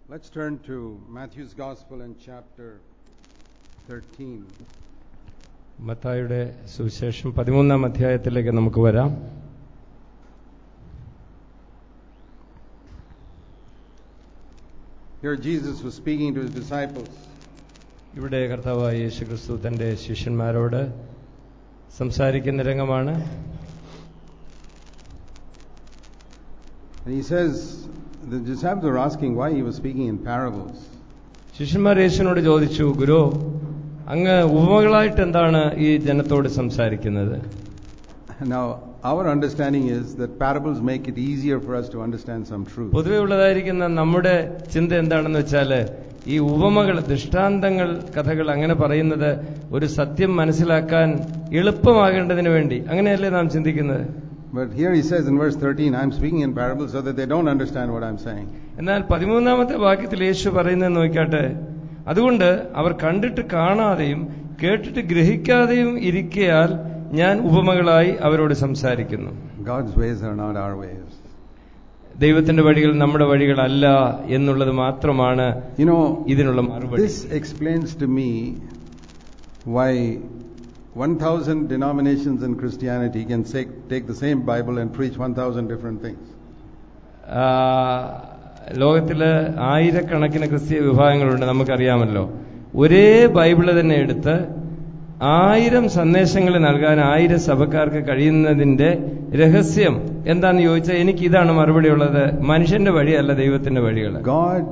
Let's turn to Matthew's Gospel in chapter 13. മത്തായുടെ സുവിശേഷം പതിമൂന്നാം അധ്യായത്തിലേക്ക് നമുക്ക് വരാം Here Jesus was speaking to his disciples. ഇവിടെ കർത്താവായ യേശുക്രിസ്തു തന്റെ ശിഷ്യന്മാരോട് സംസാരിക്കുന്ന രംഗമാണ് And he says, the disciples were asking why he was speaking in parables. ശിഷ്യന്മാർ യേശുവിനോട് ചോദിച്ചു ഗുരു അങ്ങ് ഉപമകളായിട്ട് എന്താണ് ഈ ജനത്തോട് സംസാരിക്കുന്നത് Now, our understanding is that parables make it easier for us to understand some truth. പൊതുവെ ഉള്ളതായിരിക്കുന്ന നമ്മുടെ ചിന്ത എന്താണെന്ന് വെച്ചാൽ ഈ ഉപമകൾ ദൃഷ്ടാന്തങ്ങൾ കഥകൾ അങ്ങനെ പറയുന്നത് ഒരു സത്യം മനസ്സിലാക്കാൻ എളുപ്പമാകേണ്ടതിന് വേണ്ടി അങ്ങനെയല്ലേ നാം ചിന്തിക്കുന്നത് But here he says in verse 13, I'm speaking in parables so that they don't understand what I'm saying. എന്നാൽ പതിമൂന്നാമത്തെ വാക്യത്തിൽ യേശു പറയുന്നത് നോക്കിയാട്ടെ അതുകൊണ്ട് അവർ കണ്ടിട്ട് കാണാതെയും കേട്ടിട്ട് ഗ്രഹിക്കാതെയും ഇരിക്കയാൽ ഞാൻ ഉപമകളായി അവരോട് സംസാരിക്കുന്നു God's ways are not our ways. ദൈവത്തിന്റെ വഴികൾ നമ്മുടെ വഴികളല്ല എന്നുള്ളത് മാത്രമാണ് You know, ഇതിനുള്ള മറുപടി this explains to me why 1,000 denominations in Christianity can take, take the same Bible and preach 1,000 different things. ആ, ലോകത്തില് ആയിരക്കണക്കിന് ക്രിസ്തീയ വിഭാഗങ്ങളുണ്ട് നമുക്കറിയാമല്ലോ ഒരേ ബൈബിള് തന്നെ എടുത്ത് ആയിരം സന്ദേശങ്ങൾ നൽകാൻ ആയിരം സഭക്കാർക്ക് കഴിയുന്നതിന്റെ രഹസ്യം എന്താന്ന് ചോദിച്ചാൽ എനിക്ക് ഇതാണ് മറുപടി ഉള്ളത് മനുഷ്യന്റെ വഴിയല്ല ദൈവത്തിന്റെ വഴികൾ God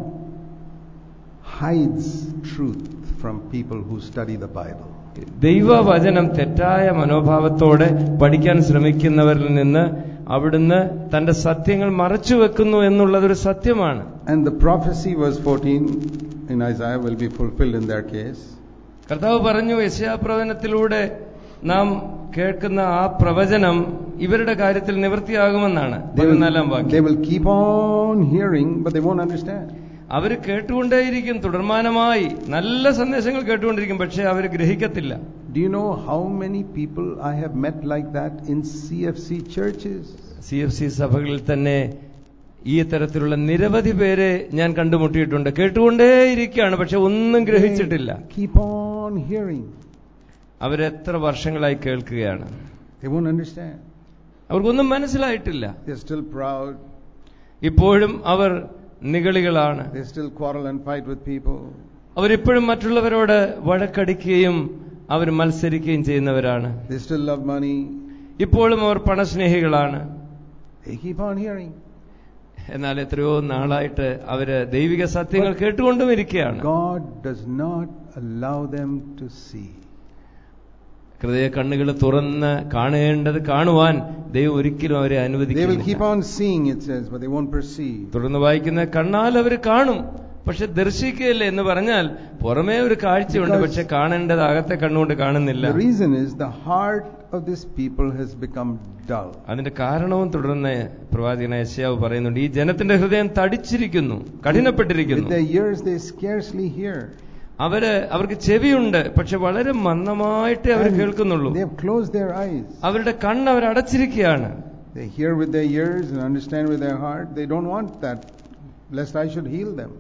hides truth from people who study the Bible. ദൈവവചനം തെറ്റായ മനോഭാവത്തോടെ പഠിക്കാൻ ശ്രമിക്കുന്നവരിൽ നിന്ന് അവിടുന്ന് തന്റെ സത്യങ്ങൾ മറച്ചു വെക്കുന്നു എന്നുള്ളതൊരു സത്യമാണ് And the prophecy, verse 14 in Isaiah, will be fulfilled in their case. കർത്താവ് പറഞ്ഞു യശയാപ്രവചനത്തിലൂടെ നാം കേൾക്കുന്ന ആ പ്രവചനം ഇവരുടെ കാര്യത്തിൽ നിവൃത്തിയാകുമെന്നാണ് They will, പതിനാലാം they വാക്യം will keep on hearing, but they won't understand. അവർ കേട്ടുകൊണ്ടേയിരിക്കും തുടർമാനമായി നല്ല സന്ദേശങ്ങൾ കേട്ടുകൊണ്ടിരിക്കും പക്ഷേ അവർ ഗ്രഹിക്കത്തില്ല Do you know how many people I have met like that in CFC churches? C F C സഭകളിൽ തന്നെ ഈ തരത്തിലുള്ള നിരവധി പേരെ ഞാൻ കണ്ടുമുട്ടിയിട്ടുണ്ട് കേട്ടുകൊണ്ടേയിരിക്കുകയാണ് പക്ഷെ ഒന്നും ഗ്രഹിച്ചിട്ടില്ല Keep on hearing. അവരെത്ര വർഷങ്ങളായി കേൾക്കുകയാണ് They won't understand. അവർക്കൊന്നും മനസ്സിലായിട്ടില്ല They're still proud. ഇപ്പോഴും അവർ നിഗളികളാണ് They still quarrel and fight with people. അവരിപ്പോഴും മറ്റുള്ളവരോട് വഴക്കടിക്കുകയും അവർ മത്സരിക്കുകയും ചെയ്യുന്നവരാണ് They still love money. ഇപ്പോഴും അവർ പണസ്നേഹികളാണ് They keep on hearing. എന്നാൽ എത്രയോ നാളായിട്ട് അവര് ദൈവിക സത്യങ്ങൾ കേട്ടുകൊണ്ടും ഇരിക്കുകയാണ് God does not allow them to see. ഹൃദയ കണ്ണുകൾ തുറന്ന് കാണേണ്ടത് കാണുവാൻ ദൈവം ഒരിക്കലും അവരെ They will keep അനുവദിക്കില്ല on seeing, it says, but they won't perceive. തുടർന്ന് വായിക്കുന്ന കണ്ണാൽ അവർ കാണും പക്ഷെ ദർശിക്കുകയില്ല എന്ന് പറഞ്ഞാൽ പുറമേ ഒരു കാഴ്ചയുണ്ട് Because- പക്ഷെ കാണേണ്ടത് അകത്തെ കണ്ണുകൊണ്ട് കാണുന്നില്ല The reason is the heart of this people has become dull. അതിന്റെ കാരണവും തുടർന്ന് പ്രവാചകനായ യശയാവ് പറയുന്നുണ്ട് ഈ ജനത്തിന്റെ ഹൃദയം തടിച്ചിരിക്കുന്നു കഠിനപ്പെട്ടിരിക്കുന്നു With their ears, they scarcely hear. അവര് അവർക്ക് ചെവിയുണ്ട് പക്ഷെ വളരെ മന്ദമായിട്ടേ അവർ And കേൾക്കുന്നുള്ളൂ They have closed their eyes. അവരുടെ കണ്ണ് അവർ അടച്ചിരിക്കുകയാണ് They hear with their ears and understand with their heart. They don't want that, lest I should heal them.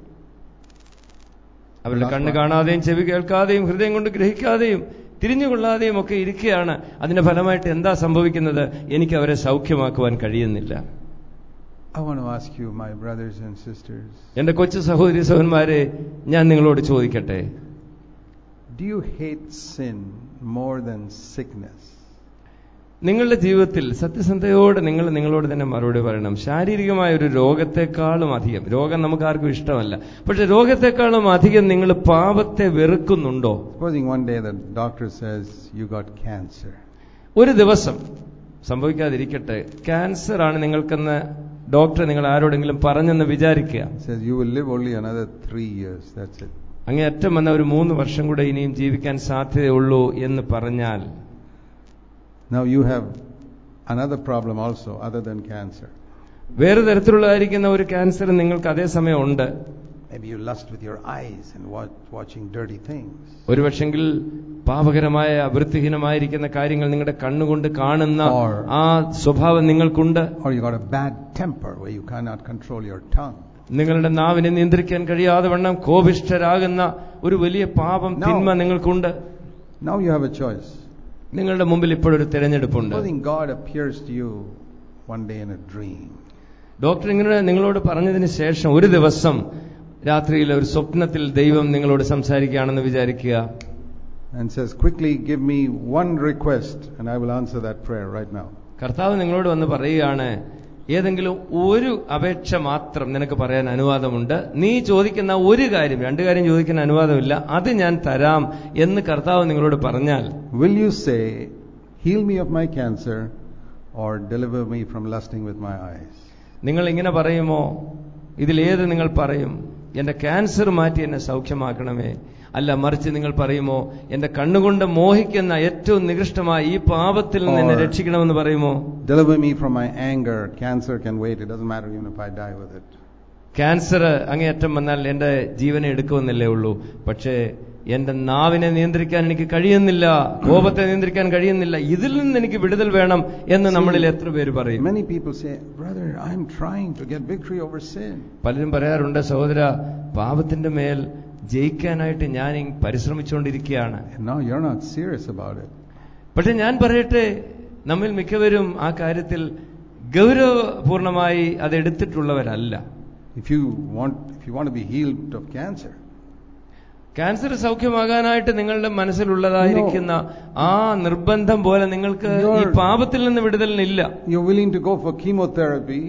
അവരുടെ കണ്ണ് കാണാതെയും ചെവി കേൾക്കാതെയും ഹൃദയം കൊണ്ട് ഗ്രഹിക്കാതെയും തിരിഞ്ഞുകൊള്ളാതെയും ഒക്കെ ഇരിക്കുകയാണ് അതിന്റെ ഫലമായിട്ട് എന്താ സംഭവിക്കുന്നത് എനിക്ക് അവരെ സൗഖ്യമാക്കുവാൻ കഴിയുന്നില്ല I want to ask you, my brothers and sisters, എന്റെ കൊച്ചു സഹോദരി സഹോദരന്മാരെ ഞാൻ നിങ്ങളോട് ചോദിക്കട്ടെ do you hate sin more than sickness? നിങ്ങളുടെ ജീവിതത്തിൽ സത്യസന്ധതയോടെ നിങ്ങൾ നിങ്ങളോട് തന്നെ മറുപടി പറയണം ശാരീരികമായ ഒരു രോഗത്തെക്കാളും അധികം രോഗം നമുക്ക് ആർക്കും ഇഷ്ടമല്ല പക്ഷെ രോഗത്തെക്കാളും അധികം നിങ്ങൾ പാപത്തെ വെറുക്കുന്നുണ്ടോ Supposing one day the doctor says you got cancer. ഒരു ദിവസം സംഭവിക്കാതിരിക്കട്ടെ ക്യാൻസർ ആണ് നിങ്ങൾക്കെന്ന് ഡോക്ടർ നിങ്ങൾ ആരോടെങ്കിലും പറഞ്ഞെന്ന് വിചാരിക്കുക Says you will live only another three years. That's it. അങ്ങേയറ്റം വന്ന ഒരു മൂന്ന് വർഷം കൂടെ ഇനിയും ജീവിക്കാൻ സാധ്യതയുള്ളൂ എന്ന് പറഞ്ഞാൽ Now you have another problem also, other than cancer. വേറെ തരത്തിലുള്ളതായിരിക്കുന്ന ഒരു ക്യാൻസർ നിങ്ങൾക്ക് അതേസമയം ഉണ്ട് Maybe you lust with your eyes and watch, watching dirty things. ഒരുപക്ഷെങ്കിൽ പാപകരമായ വൃത്തിഹീനമായിരിക്കുന്ന കാര്യങ്ങൾ നിങ്ങളുടെ കണ്ണുകൊണ്ട് കാണുന്ന Or- ആ സ്വഭാവം നിങ്ങൾക്കുണ്ട് Or you got a bad temper where you cannot control your tongue. നിങ്ങളുടെ നാവിനെ നിയന്ത്രിക്കാൻ കഴിയാതെ വണ്ണം കോപിഷ്ഠരാകുന്ന ഒരു വലിയ പാപം No. തിന്മ നിങ്ങൾക്കുണ്ട് Now you have a choice. നിങ്ങളുടെ മുമ്പിൽ ഇപ്പോഴൊരു തിരഞ്ഞെടുപ്പുണ്ട് Supposing God appears to you one day in a dream. Doctor ഇങ്ങനെ നിങ്ങളോട് പറഞ്ഞതിന് ശേഷം ഒരു ദിവസം രാത്രിയിൽ ഒരു സ്വപ്നത്തിൽ ദൈവം നിങ്ങളോട് സംസാരിക്കുകയാണെന്ന് വിചാരിക്കുക and says, Quickly give me one request, and I will answer that prayer right now. കർത്താവ് നിങ്ങളോട് വന്ന് പറയുകയാണ് ഏതെങ്കിലും ഒരു അപേക്ഷ മാത്രം നിനക്ക് പറയാൻ അനുവാദമുണ്ട് നീ ചോദിക്കുന്ന ഒരു കാര്യം രണ്ടു കാര്യം ചോദിക്കാൻ അനുവാദമില്ല അത് ഞാൻ തരാം എന്ന് കർത്താവ് നിങ്ങളോട് പറഞ്ഞാൽ Will you say, Heal me of my cancer, or deliver me from lusting with my eyes? നിങ്ങൾ ഇങ്ങനെ പറയുമോ ഇതിലേത് നിങ്ങൾ പറയും എന്റെ ക്യാൻസർ മാറ്റി എന്നെ സൗഖ്യമാക്കണമേ അല്ല മറിച്ച് നിങ്ങൾ പറയുമോ എന്റെ കണ്ണുകൊണ്ട് മോഹിക്കുന്ന ഏറ്റവും നികൃഷ്ടമായ ഈ പാപത്തിൽ നിന്ന് എന്നെ Or- രക്ഷിക്കണമെന്ന് പറയുമോ Deliver me from my anger. Cancer can wait. It doesn't matter even if I die with it. Cancer അങ്ങേയറ്റം വന്നാൽ എന്റെ ജീവനെ എടുക്കുമെന്നല്ലേ ഉള്ളൂ പക്ഷേ എന്റെ നാവിനെ നിയന്ത്രിക്കാൻ എനിക്ക് കഴിയുന്നില്ല കോപത്തെ നിയന്ത്രിക്കാൻ കഴിയുന്നില്ല ഇതിൽ നിന്ന് എനിക്ക് വിടുതൽ വേണം എന്ന് നമ്മളിൽ എത്ര പേര് പറയും Many people say, Brother, I'm trying to get victory over sin. പലരും പറയാറുണ്ട് സഹോദര പാപത്തിന്റെ മേൽ ജയിക്കാനായിട്ട് ഞാൻ ഈ പരിശ്രമിച്ചുകൊണ്ടിരിക്കുകയാണ് And now you're not serious about it. പക്ഷെ ഞാൻ പറയട്ടെ നമ്മിൽ മിക്കവരും ആ കാര്യത്തിൽ ഗൗരവപൂർണമായി അത് എടുത്തിട്ടുള്ളവരല്ല If you want, if you want to be healed of cancer, cancer സൗഖ്യമാകാനായിട്ട് നിങ്ങളുടെ മനസ്സിലുള്ളതായിരിക്കുന്ന ആ നിർബന്ധം പോലെ നിങ്ങൾക്ക് ഈ You're- പാപത്തിൽ നിന്ന് വിടുതലിനില്ല you're willing to go for chemotherapy,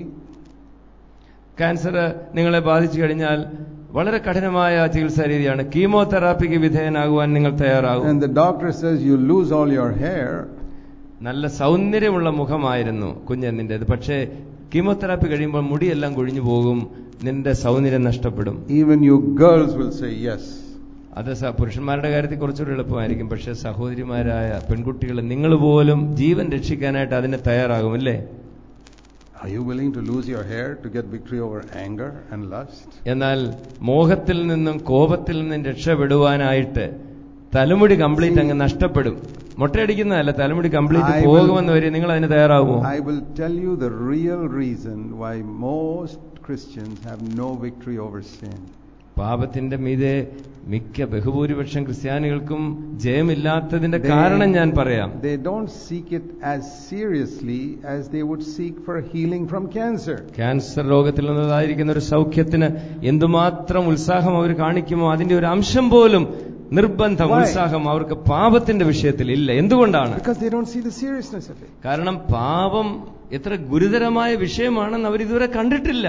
cancer നിങ്ങളെ ബാധിച്ചു കഴിഞ്ഞാൽ വളരെ കഠിനമായ ചികിത്സാ രീതിയാണ് കീമോതെറാപ്പിക്ക് വിധേയനാകുവാൻ നിങ്ങൾ തയ്യാറാകും and the doctor says you lose all your hair, നല്ല സൗന്ദര്യമുള്ള മുഖമായിരുന്നു കുഞ്ഞെന്നിൻ്റെത് പക്ഷേ കീമോതെറാപ്പി കഴിയുമ്പോൾ മുടിയെല്ലാം കൊഴിഞ്ഞു പോകും നിന്റെ സൗന്ദര്യം നഷ്ടപ്പെടും even you girls will say yes. അത് സ- പുരുഷന്മാരുടെ കാര്യത്തിൽ കുറച്ചുകൂടി എളുപ്പമായിരിക്കും പക്ഷേ സഹോദരിമാരായ പെൺകുട്ടികൾ നിങ്ങൾ പോലും ജീവൻ രക്ഷിക്കാനായിട്ട് അതിന് തയ്യാറാകും അല്ലേ Are you willing to lose your hair to get victory over anger and lust? എന്നാൽ മോഹത്തിൽ നിന്നും കോപത്തിൽ നിന്നും രക്ഷപ്പെടുവാനായിട്ട് തലമുടി കംപ്ലീറ്റ് അങ്ങ് നഷ്ടപ്പെടും മുട്ടയടിക്കുന്നതല്ല തലമുടി കംപ്ലീറ്റ് I will- പോകുമെന്ന് വരെ നിങ്ങൾ അതിന് തയ്യാറാകുമോ I will tell you the real reason why most Christians have no victory over sin. പാപത്തിന്റെ മീതെ മിക്ക ബഹുഭൂരിപക്ഷം ക്രിസ്ത്യാനികൾക്കും ജയമില്ലാത്തതിന്റെ They- കാരണം ഞാൻ പറയാം They don't seek it as seriously as they would seek for healing from cancer. Cancer രോഗത്തിൽ നിന്നതായിരിക്കുന്ന ഒരു സൗഖ്യത്തിന് എന്തുമാത്രം ഉത്സാഹം അവർ കാണിക്കുമോ അതിന്റെ ഒരു അംശം പോലും നിർബന്ധം Why? ഉത്സാഹം അവർക്ക് പാപത്തിന്റെ വിഷയത്തിൽ ഇല്ല എന്തുകൊണ്ടാണ് Because they don't see the seriousness of it. കാരണം പാപം എത്ര ഗുരുതരമായ വിഷയമാണെന്ന് അവർ ഇതുവരെ കണ്ടിട്ടില്ല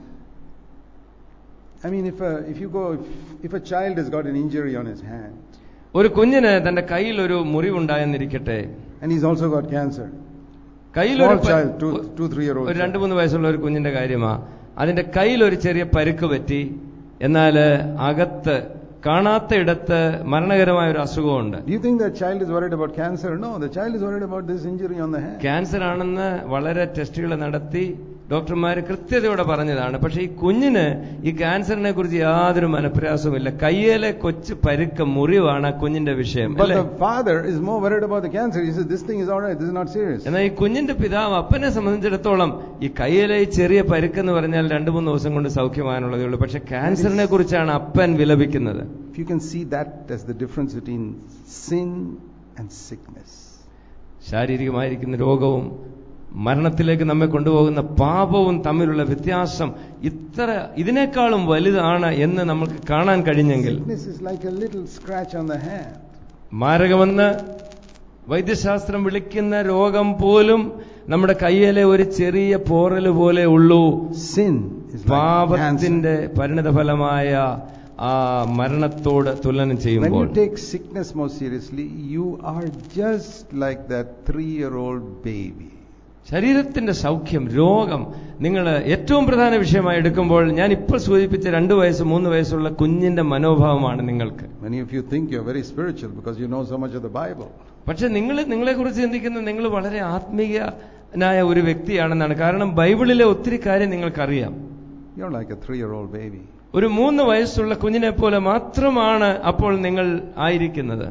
I mean, if, a, if you go, if, if a child has got an injury on his hand ഒരു കുഞ്ഞിന് തന്റെ കയ്യിൽ ഒരു മുറിവുണ്ടായെന്നിരിക്കട്ടെ and he's also got cancer, കയ്യിൽ small ഒരു പ- child, two, two three year old. ഒരു രണ്ട് മൂന്ന് വയസ്സുള്ള ഒരു കുഞ്ഞിന്റെ കാര്യമാ അതിന്റെ കയ്യിൽ ഒരു ചെറിയ പരുക്ക് പറ്റി എന്നാൽ അകത്ത് കാണാത്ത ഇടത്ത് മരണകരമായ ഒരു അസുഖമുണ്ട് Do you think that child is worried about cancer? No, the child is worried about this injury on the hand. Cancer ആണെന്ന് വളരെ ടെസ്റ്റുകൾ നടത്തി ഡോക്ടർമാർ കൃത്യതയോടെ പറഞ്ഞതാണ് പക്ഷേ ഈ കുഞ്ഞിന് ഈ ക്യാൻസറിനെ കുറിച്ച് യാതൊരു മനപ്രയാസവുമില്ല കയ്യിലെ കൊച്ചു പരുക്ക മുറിവാണ് ആ കുഞ്ഞിന്റെ വിഷയം But അല്ലേ the father is more worried about the cancer. He says, This thing is alright, this is not serious. എന്നാൽ ഈ കുഞ്ഞിന്റെ പിതാവ് അപ്പനെ സംബന്ധിച്ചിടത്തോളം ഈ കയ്യിലെ ഈ ചെറിയ പരുക്കെന്ന് പറഞ്ഞാൽ രണ്ടു മൂന്ന് ദിവസം കൊണ്ട് സൗഖ്യമാകാനുള്ളതേ ഉള്ളൂ പക്ഷെ ക്യാൻസറിനെ കുറിച്ചാണ് അപ്പൻ വിലപിക്കുന്നത് If you can see that as the difference between sin and sickness. ശാരീരികമായിരിക്കുന്ന രോഗവും മരണത്തിലേക്ക് നമ്മെ കൊണ്ടുപോകുന്ന പാപവും തമ്മിലുള്ള വ്യത്യാസം ഇത്ര ഇതിനേക്കാളും വലുതാണ് എന്ന് നമുക്ക് കാണാൻ കഴിഞ്ഞെങ്കിൽ Sickness is like a little scratch on the hand. മാരകമെന്ന് വൈദ്യശാസ്ത്രം വിളിക്കുന്ന രോഗം പോലും നമ്മുടെ കയ്യിലെ ഒരു ചെറിയ പോറല് പോലെ ഉള്ളൂ Sin is like cancer. പാപത്തിന്റെ പരിണതഫലമായ ആ മരണത്തോട് തുലനം When ചെയ്യുമ്പോൾ you take sickness more seriously, you are just like that three year old baby. ശരീരത്തിന്റെ സൗഖ്യം രോഗം നിങ്ങൾ ഏറ്റവും പ്രധാന വിഷയമായി എടുക്കുമ്പോൾ ഞാൻ ഇപ്പോൾ സൂചിപ്പിച്ച രണ്ട് വയസ്സ് മൂന്ന് വയസ്സുള്ള കുഞ്ഞിന്റെ മനോഭാവമാണ് നിങ്ങൾക്ക് Many of you think you're very spiritual because you know so much of the Bible. പക്ഷെ നിങ്ങൾ നിങ്ങളെക്കുറിച്ച് ചിന്തിക്കുന്ന നിങ്ങൾ വളരെ ആത്മീയനായ ഒരു വ്യക്തിയാണെന്നാണ് കാരണം ബൈബിളിലെ ഒത്തിരി കാര്യം നിങ്ങൾക്കറിയാം You're like a three year old baby. ഒരു മൂന്ന് വയസ്സുള്ള കുഞ്ഞിനെ പോലെ മാത്രമാണ് അപ്പോൾ നിങ്ങൾ ആയിരിക്കുന്നത്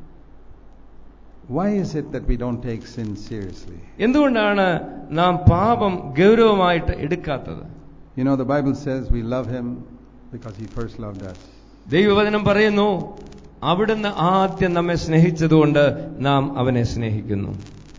Why is it that we don't take sin seriously? എന്തുകൊണ്ടാണ് നാം പാപം ഗൗരവമായിട്ട് എടുക്കാത്തത് You know, the Bible says we love Him because He first loved us. ദൈവവചനം പറയുന്നു അവിടുന്ന് ആദ്യം നമ്മെ സ്നേഹിച്ചതുകൊണ്ട് നാം അവനെ സ്നേഹിക്കുന്നു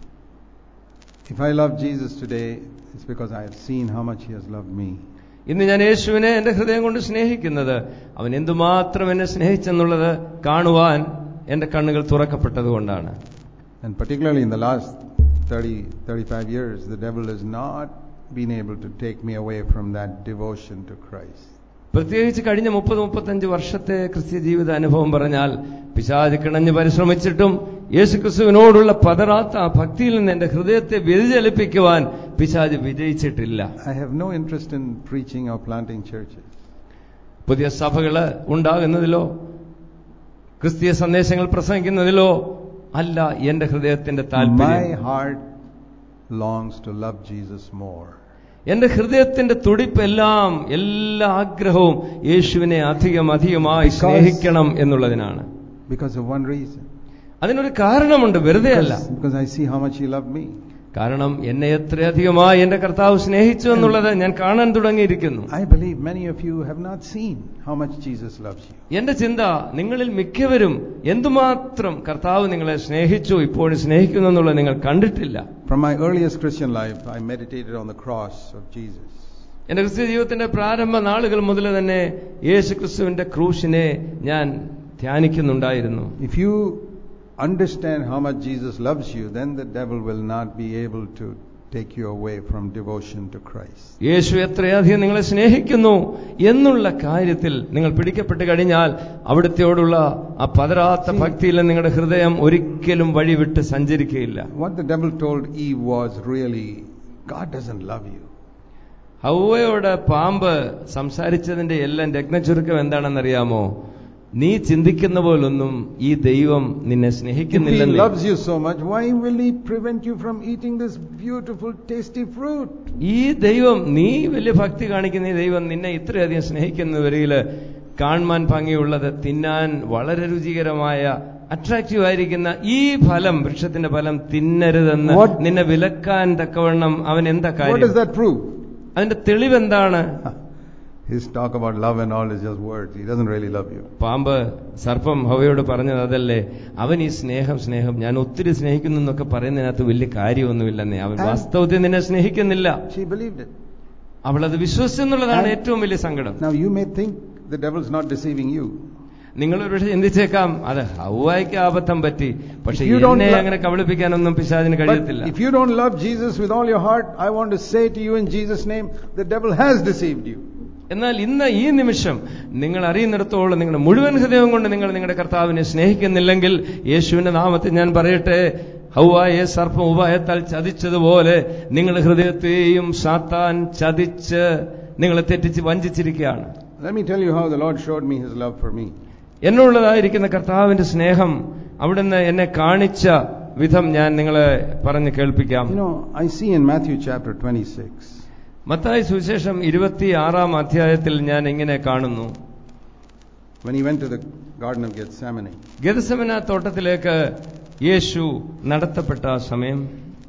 If I love Jesus today, it's because I have seen how much He has loved me. ഇന്ന് ഞാൻ യേശുവിനെ എന്റെ ഹൃദയം കൊണ്ട് സ്നേഹിക്കുന്നത് അവൻ എന്തുമാത്രം എന്നെ സ്നേഹിച്ചെന്നുള്ളത് കാണുവാൻ എന്റെ കണ്ണുകൾ തുറക്കപ്പെട്ടതുകൊണ്ടാണ് And particularly in the last 30, 35 years, the devil has not been able to take me away from that devotion to Christ. പ്രത്യേകിച്ച് കഴിഞ്ഞ മുപ്പത് മുപ്പത്തഞ്ച് വർഷത്തെ ക്രിസ്ത്യ ജീവിത അനുഭവം പറഞ്ഞാൽ പിശാച് കിണഞ്ഞ് പരിശ്രമിച്ചിട്ടും യേശുക്രിസ്തുവിനോടുള്ള പതറാത്ത ആ ഭക്തിയിൽ നിന്ന് എന്റെ ഹൃദയത്തെ വ്യതിചലിപ്പിക്കുവാൻ പിശാജ് വിജയിച്ചിട്ടില്ല I have no interest in preaching or planting churches. പുതിയ സഭകള് ഉണ്ടാകുന്നതിലോ ക്രിസ്തീയ സന്ദേശങ്ങൾ പ്രസംഗിക്കുന്നതിലോ അല്ല എന്റെ ഹൃദയത്തിന്റെ My താല്പര്യം heart longs to love Jesus more. എന്റെ ഹൃദയത്തിന്റെ തുടിപ്പെല്ലാം എല്ലാ ആഗ്രഹവും യേശുവിനെ അധികം അധികമായി Because- സ്നേഹിക്കണം എന്നുള്ളതിനാണ് Because of one reason. അതിനൊരു കാരണമുണ്ട് വെറുതെ അല്ല Because, because I see how much He loved me. കാരണം എന്നെ എത്രയധികമായി എന്റെ കർത്താവ് സ്നേഹിച്ചു എന്നുള്ളത് ഞാൻ കാണാൻ തുടങ്ങിയിരിക്കുന്നു I believe many of you have not seen how much Jesus loves you. എന്റെ ചിന്ത നിങ്ങളിൽ മിക്കവരും എന്തുമാത്രം കർത്താവ് നിങ്ങളെ സ്നേഹിച്ചു ഇപ്പോഴും സ്നേഹിക്കുന്നു എന്നുള്ളത് നിങ്ങൾ കണ്ടിട്ടില്ല From my earliest Christian life, I meditated on the cross of Jesus. എന്റെ ക്രിസ്ത്യ ജീവിതത്തിന്റെ പ്രാരംഭ നാളുകൾ മുതൽ തന്നെ യേശു ക്രിസ്തുവിന്റെ ക്രൂശിനെ ഞാൻ ധ്യാനിക്കുന്നുണ്ടായിരുന്നു If you understand how much Jesus loves you, then the devil will not be able to take you away from devotion to Christ. യേശു എത്രയധികം നിങ്ങളെ സ്നേഹിക്കുന്നു എന്നുള്ള കാര്യത്തിൽ നിങ്ങൾ പിടിക്കപ്പെട്ട് കഴിഞ്ഞാൽ അവിടുത്തെയോടുള്ള ആ പതരാത്ത ഭക്തിയിൽ നിങ്ങളുടെ ഹൃദയം ഒരിക്കലും വഴിവിട്ട് സഞ്ചരിക്കുകയില്ല What the devil told Eve was really, God doesn't love you. ഹൗവയോട് പാമ്പ് സംസാരിച്ചതിന്റെ എല്ലാം രത്നചുരുക്കം എന്താണെന്നറിയാമോ നീ ചിന്തിക്കുന്ന പോലൊന്നും ഈ ദൈവം നിന്നെ If he സ്നേഹിക്കുന്നില്ലെന്ന് loves you so much, why will he prevent you from eating this beautiful, tasty fruit? ഈ ദൈവം നീ വലിയ ഭക്തി കാണിക്കുന്ന ഈ ദൈവം നിന്നെ ഇത്രയധികം സ്നേഹിക്കുന്ന വരിയില് കാണാൻ ഭംഗിയുള്ളത് തിന്നാൻ വളരെ രുചികരമായ അട്രാക്റ്റീവ് ആയിരിക്കുന്ന ഈ ഫലം വൃക്ഷത്തിന്റെ ഫലം തിന്നരുതെന്ന് What- നിന്നെ വിലക്കാൻ തക്കവണ്ണം അവൻ എന്താ What does കാര്യം that prove? അതിന്റെ തെളിവെന്താണ് His talk about love and all is just words. He doesn't really love you. പാമ്പ് സർപ്പം ഹവയോട് പറഞ്ഞത് അതല്ലേ അവൻ ഈ സ്നേഹം സ്നേഹം ഞാൻ ഒത്തിരി സ്നേഹിക്കുന്നു എന്നൊക്കെ പറയുന്നതിനകത്ത് വലിയ കാര്യമൊന്നുമില്ലെന്നേ അവൻ And- വാസ്തവത്തിൽ നിന്നെ സ്നേഹിക്കുന്നില്ല She believed it. അവൾ അത് വിശ്വസിച്ചെന്നുള്ളതാണ് And- ഏറ്റവും വലിയ സങ്കടം Now you may think the devil's not deceiving you. നിങ്ങൾ ഒരുപക്ഷെ ചിന്തിച്ചേക്കാം അത് ഹൗവായിക്ക് ആബദ്ധം പറ്റി പക്ഷെ If you don't എന്നെ love- അങ്ങനെ കബളിപ്പിക്കാനൊന്നും പിശാചിന് But കഴിയത്തില്ല if you don't love Jesus with all your heart, I want to say to you in Jesus' name, the devil has deceived you. എന്നാൽ ഇന്ന് ഈ നിമിഷം നിങ്ങൾ അറിയുന്നിടത്തോളം നിങ്ങളുടെ മുഴുവൻ ഹൃദയം കൊണ്ട് നിങ്ങൾ നിങ്ങളുടെ കർത്താവിനെ സ്നേഹിക്കുന്നില്ലെങ്കിൽ യേശുവിന്റെ നാമത്തിൽ ഞാൻ പറയട്ടെ ഹൗവായെ സർപ്പം ഉപായത്താൽ ചതിച്ചതുപോലെ നിങ്ങളുടെ ഹൃദയത്തെയും സാത്താൻ ചതിച്ച് നിങ്ങളെ തെറ്റിച്ച് വഞ്ചിച്ചിരിക്കുകയാണ് Let me tell you how the Lord showed me his love for me. എന്നുള്ളതായിരിക്കുന്ന കർത്താവിന്റെ സ്നേഹം അവിടുന്ന് എന്നെ കാണിച്ച വിധം ഞാൻ നിങ്ങളെ പറഞ്ഞ് കേൾപ്പിക്കാം You know, I see in Matthew chapter 26, Mathai സുവിശേഷം ഇരുപത്തിയാറാം അധ്യായത്തിൽ ഞാൻ ഇങ്ങനെ കാണുന്നു when he went to the Garden of Gethsemane, ഗതസമന തോട്ടത്തിലേക്ക് യേശു നടത്തപ്പെട്ട ആ സമയം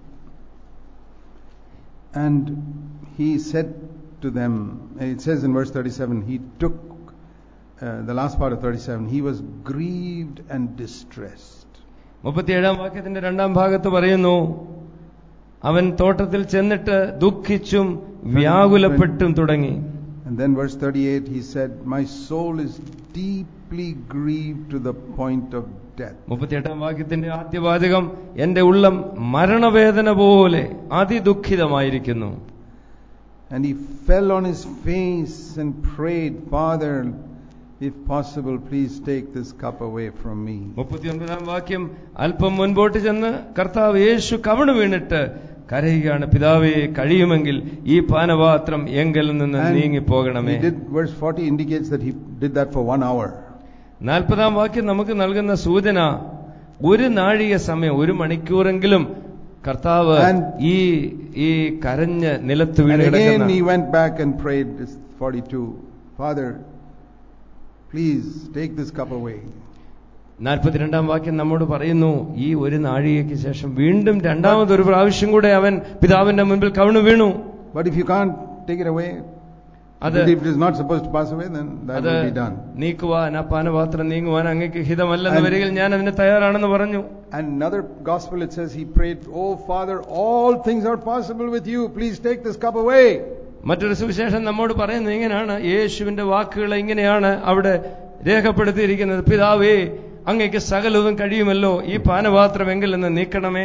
and he said to them, it says in verse 37, he took, uh, the last part of 37, he was grieved and distressed. മുപ്പത്തിയേഴാം വാക്യത്തിന്റെ രണ്ടാം ഭാഗത്ത് പറയുന്നു അവൻ തോട്ടത്തിൽ ചെന്നിട്ട് ദുഃഖിച്ചും വ്യാകുലപ്പെട്ടും തുടങ്ങി And then verse 38, he said, My soul is deeply grieved to the point of death. മുപ്പത്തിയെട്ടാം വാക്യത്തിന്റെ ആദ്യവാചകം എന്റെ ഉള്ളം മരണവേദന പോലെ അതിദുഃഖിതമായിരിക്കുന്നു And he fell on his face and prayed, Father, if possible, please take this cup away from me. മുപ്പത്തിയൊൻപതാം വാക്യം അല്പം മുൻപോട്ട് ചെന്ന് കർത്താവ് യേശു കവണു വീണിട്ട് കരയുകയാണ് പിതാവേ കഴിയുമെങ്കിൽ ഈ പാനപാത്രം എങ്കിൽ നിന്ന് And നീങ്ങിപ്പോകണമേ he did, verse 40 indicates that he did that for one hour. നാൽപ്പതാം വാക്യം നമുക്ക് നൽകുന്ന സൂചന ഒരു നാഴിക സമയം ഒരു മണിക്കൂറെങ്കിലും കർത്താവ് And- ഈ ഈ കരഞ്ഞ് നിലത്ത് And വീണ് again he കിടക്കുന്ന went back and prayed, this 42, Father, please take this cup away. നാൽപ്പത്തിരണ്ടാം വാക്യം നമ്മോട് പറയുന്നു ഈ ഒരു നാഴികയ്ക്ക് ശേഷം വീണ്ടും രണ്ടാമതൊരു പ്രാവശ്യം കൂടെ അവൻ പിതാവിന്റെ മുൻപിൽ കവിണു വീണു But if you can't take it away, അത് If it is not supposed to pass away, then that അത് will be done. നീക്കുവാൻ ആ പാനപാത്രം നീങ്ങുവാൻ അങ്ങക്ക് ഹിതമല്ലെന്ന് And- വരികിൽ ഞാൻ അതിന് തയ്യാറാണെന്ന് പറഞ്ഞു And another gospel it says he prayed, Oh Father, all things are possible with you. Please take this cup away. മറ്റൊരു സുവിശേഷം നമ്മോട് പറയുന്നത് ഇങ്ങനെയാണ് യേശുവിന്റെ വാക്കുകൾ ഇങ്ങനെയാണ് അവിടെ രേഖപ്പെടുത്തിയിരിക്കുന്നത് പിതാവേ അങ്ങയ്ക്ക് സകലവും കഴിയുമല്ലോ ഈ പാനപാത്രം എങ്കിൽ നിന്ന് നീക്കണമേ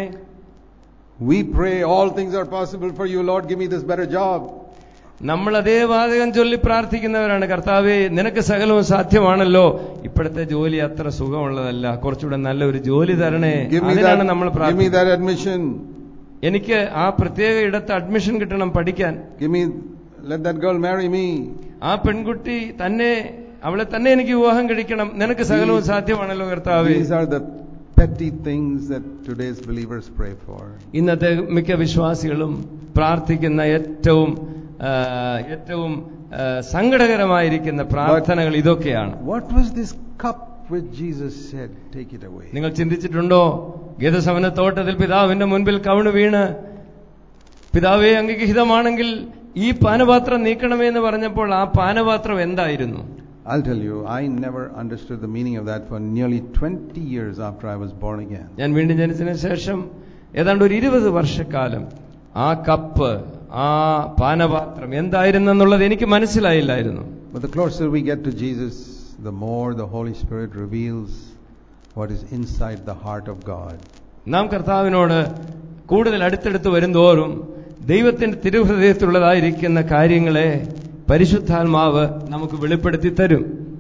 We pray, all things are possible for you, Lord, give me this better job. നമ്മൾ അതേ വാചകം ചൊല്ലി പ്രാർത്ഥിക്കുന്നവരാണ് കർത്താവേ നിനക്ക് സകലവും സാധ്യമാണല്ലോ ഇപ്പോഴത്തെ ജോലി അത്ര സുഖമുള്ളതല്ല കുറച്ചുകൂടെ നല്ല ഒരു ജോലി തരണേ Give me അതിനാണ് that, നമ്മൾ give me പ്രാർത്ഥിക്കുന്നത് that admission. എനിക്ക് ആ പ്രത്യേക ഇടത്ത് അഡ്മിഷൻ കിട്ടണം പഠിക്കാൻ Give me, let that girl marry me. ആ പെൺകുട്ടി തന്നെ അവളെ തന്നെ എനിക്ക് വിവാഹം കഴിക്കണം നിനക്ക് സകലവും സാധ്യമാണല്ലോ കർത്താവേ These are the petty things that today's believers pray for. ഇന്നത്തെ മിക്ക വിശ്വാസികളും പ്രാർത്ഥിക്കുന്ന ഏറ്റവും ആ, ഏറ്റവും ആ, സങ്കടകരമായിരിക്കുന്ന പ്രാർത്ഥനകൾ ഇതൊക്കെയാണ് What was this cup which Jesus said, take it away? നിങ്ങൾ ചിന്തിച്ചിട്ടുണ്ടോ ഗതസമന തോട്ടത്തിൽ പിതാവിന്റെ മുൻപിൽ കവിണ് വീണ് പിതാവേ അങ്ങക്ക് ഹിതമാണെങ്കിൽ ഈ പാനപാത്രം നീക്കണമേ എന്ന് പറഞ്ഞപ്പോൾ ആ പാനപാത്രം എന്തായിരുന്നു I'll tell you, I never understood the meaning of that for nearly 20 years after I was born again. ഞാൻ വീണ്ടും ജനിച്ചതിന് ശേഷം ഏതാണ്ട് ഒരു ഇരുപത് വർഷക്കാലം ആ കപ്പ് ആ പാനപാത്രം എന്തായിരുന്നെന്നുള്ളത് എനിക്ക് മനസ്സിലായില്ലായിരുന്നു But the closer we get to Jesus, the more the Holy Spirit reveals what is inside the heart of God. നാം കർത്താവിനോട് കൂടുതൽ അടുത്തടുത്ത് വരുന്തോറും ദൈവത്തിന്റെ തിരുഹൃദയത്തിലുള്ളതായിരിക്കുന്ന കാര്യങ്ങളെ പരിശുദ്ധാത്മാവ് നമുക്ക് വെളിപ്പെടുത്തി തരും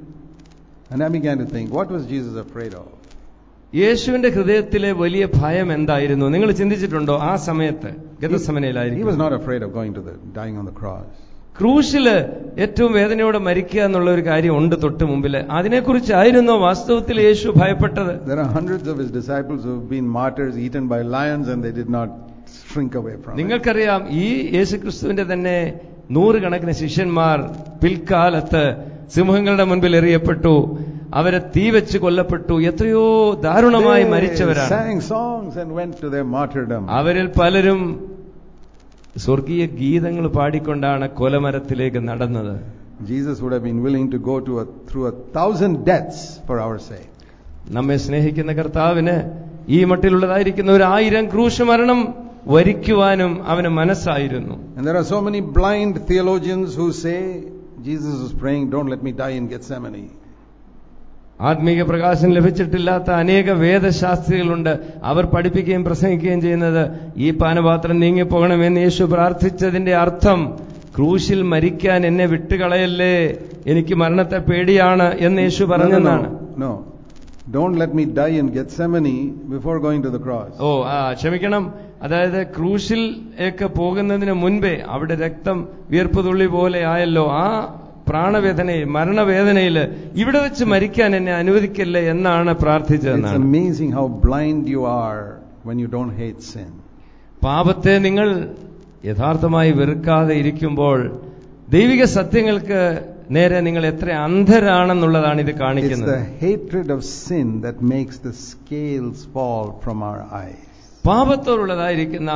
And I began to think, what was Jesus afraid of? യേശുവിന്റെ ഹൃദയത്തിലെ വലിയ ഭയം എന്തായിരുന്നു നിങ്ങൾ ചിന്തിച്ചിട്ടുണ്ടോ ആ സമയത്ത് He was ഗതസമനയിലായിരിക്കും not afraid of going to the dying on the cross. ക്രൂശില് ഏറ്റവും വേദനയോടെ മരിക്കുക എന്നുള്ള ഒരു കാര്യം ഉണ്ട് തൊട്ട് മുമ്പില് അതിനെക്കുറിച്ചായിരുന്നോ വാസ്തവത്തിൽ യേശു ഭയപ്പെട്ടത് There are hundreds of his disciples who have been martyrs, eaten by lions, and they did not shrink away from it. നിങ്ങൾക്കറിയാം ഈ യേശുക്രിസ്തുവിന്റെ തന്നെ നൂറുകണക്കിന് ശിഷ്യന്മാർ പിൽക്കാലത്ത് സിംഹങ്ങളുടെ മുൻപിൽ എറിയപ്പെട്ടു അവരെ തീ വെച്ച് കൊല്ലപ്പെട്ടു എത്രയോ ദാരുണമായി They മരിച്ചവരാണ് sang songs and went to their martyrdom. അവരിൽ പലരും സ്വർഗീയ ഗീതങ്ങൾ പാടിക്കൊണ്ടാണ് കൊലമരത്തിലേക്ക് നടന്നത് Jesus would have been willing to go to a, through a thousand deaths for our sake. നമ്മെ സ്നേഹിക്കുന്ന കർത്താവിന് ഈ മട്ടിലുള്ളതായിരിക്കുന്ന ഒരു ആയിരം ക്രൂശ മരണം വരിക്കുവാനും അവന് മനസ്സായിരുന്നു And there are so many blind theologians who say, Jesus was praying, don't let me die in Gethsemane. ആത്മീക പ്രകാശം ലഭിച്ചിട്ടില്ലാത്ത അനേക വേദശാസ്ത്രികളുണ്ട് അവർ പഠിപ്പിക്കുകയും പ്രസംഗിക്കുകയും ചെയ്യുന്നത് ഈ പാനപാത്രം നീങ്ങിപ്പോകണമെന്ന് യേശു പ്രാർത്ഥിച്ചതിന്റെ അർത്ഥം ക്രൂശിൽ മരിക്കാൻ എന്നെ വിട്ടുകളയല്ലേ എനിക്ക് മരണത്തെ പേടിയാണ് എന്ന് യേശു No, no, പറഞ്ഞെന്നാണ് no, no. Don't let me die in Gethsemane before going to the cross. ഓ ആ ക്ഷമിക്കണം അതായത് ക്രൂശിൽ ഒക്കെ പോകുന്നതിന് മുൻപേ അവിടെ രക്തം വിയർപ്പ് തുള്ളി പോലെ ആയല്ലോ ആ പ്രാണവേദനയിൽ മരണവേദനയിൽ ഇവിടെ വെച്ച് മരിക്കാൻ എന്നെ അനുവദിക്കല്ലേ എന്നാണ് It's പ്രാർത്ഥിച്ചതെന്നാണ് amazing how blind you are when you don't hate sin. പാപത്തെ നിങ്ങൾ യഥാർത്ഥമായി വെറുക്കാതെ ഇരിക്കുമ്പോൾ ദൈവിക സത്യങ്ങൾക്ക് നേരെ നിങ്ങൾ എത്ര അന്ധരാണെന്നുള്ളതാണ് ഇത് It's കാണിക്കുന്നത് the hatred of sin that makes the scales fall from our eyes. പാപത്തോടുള്ളതായിരിക്കുന്ന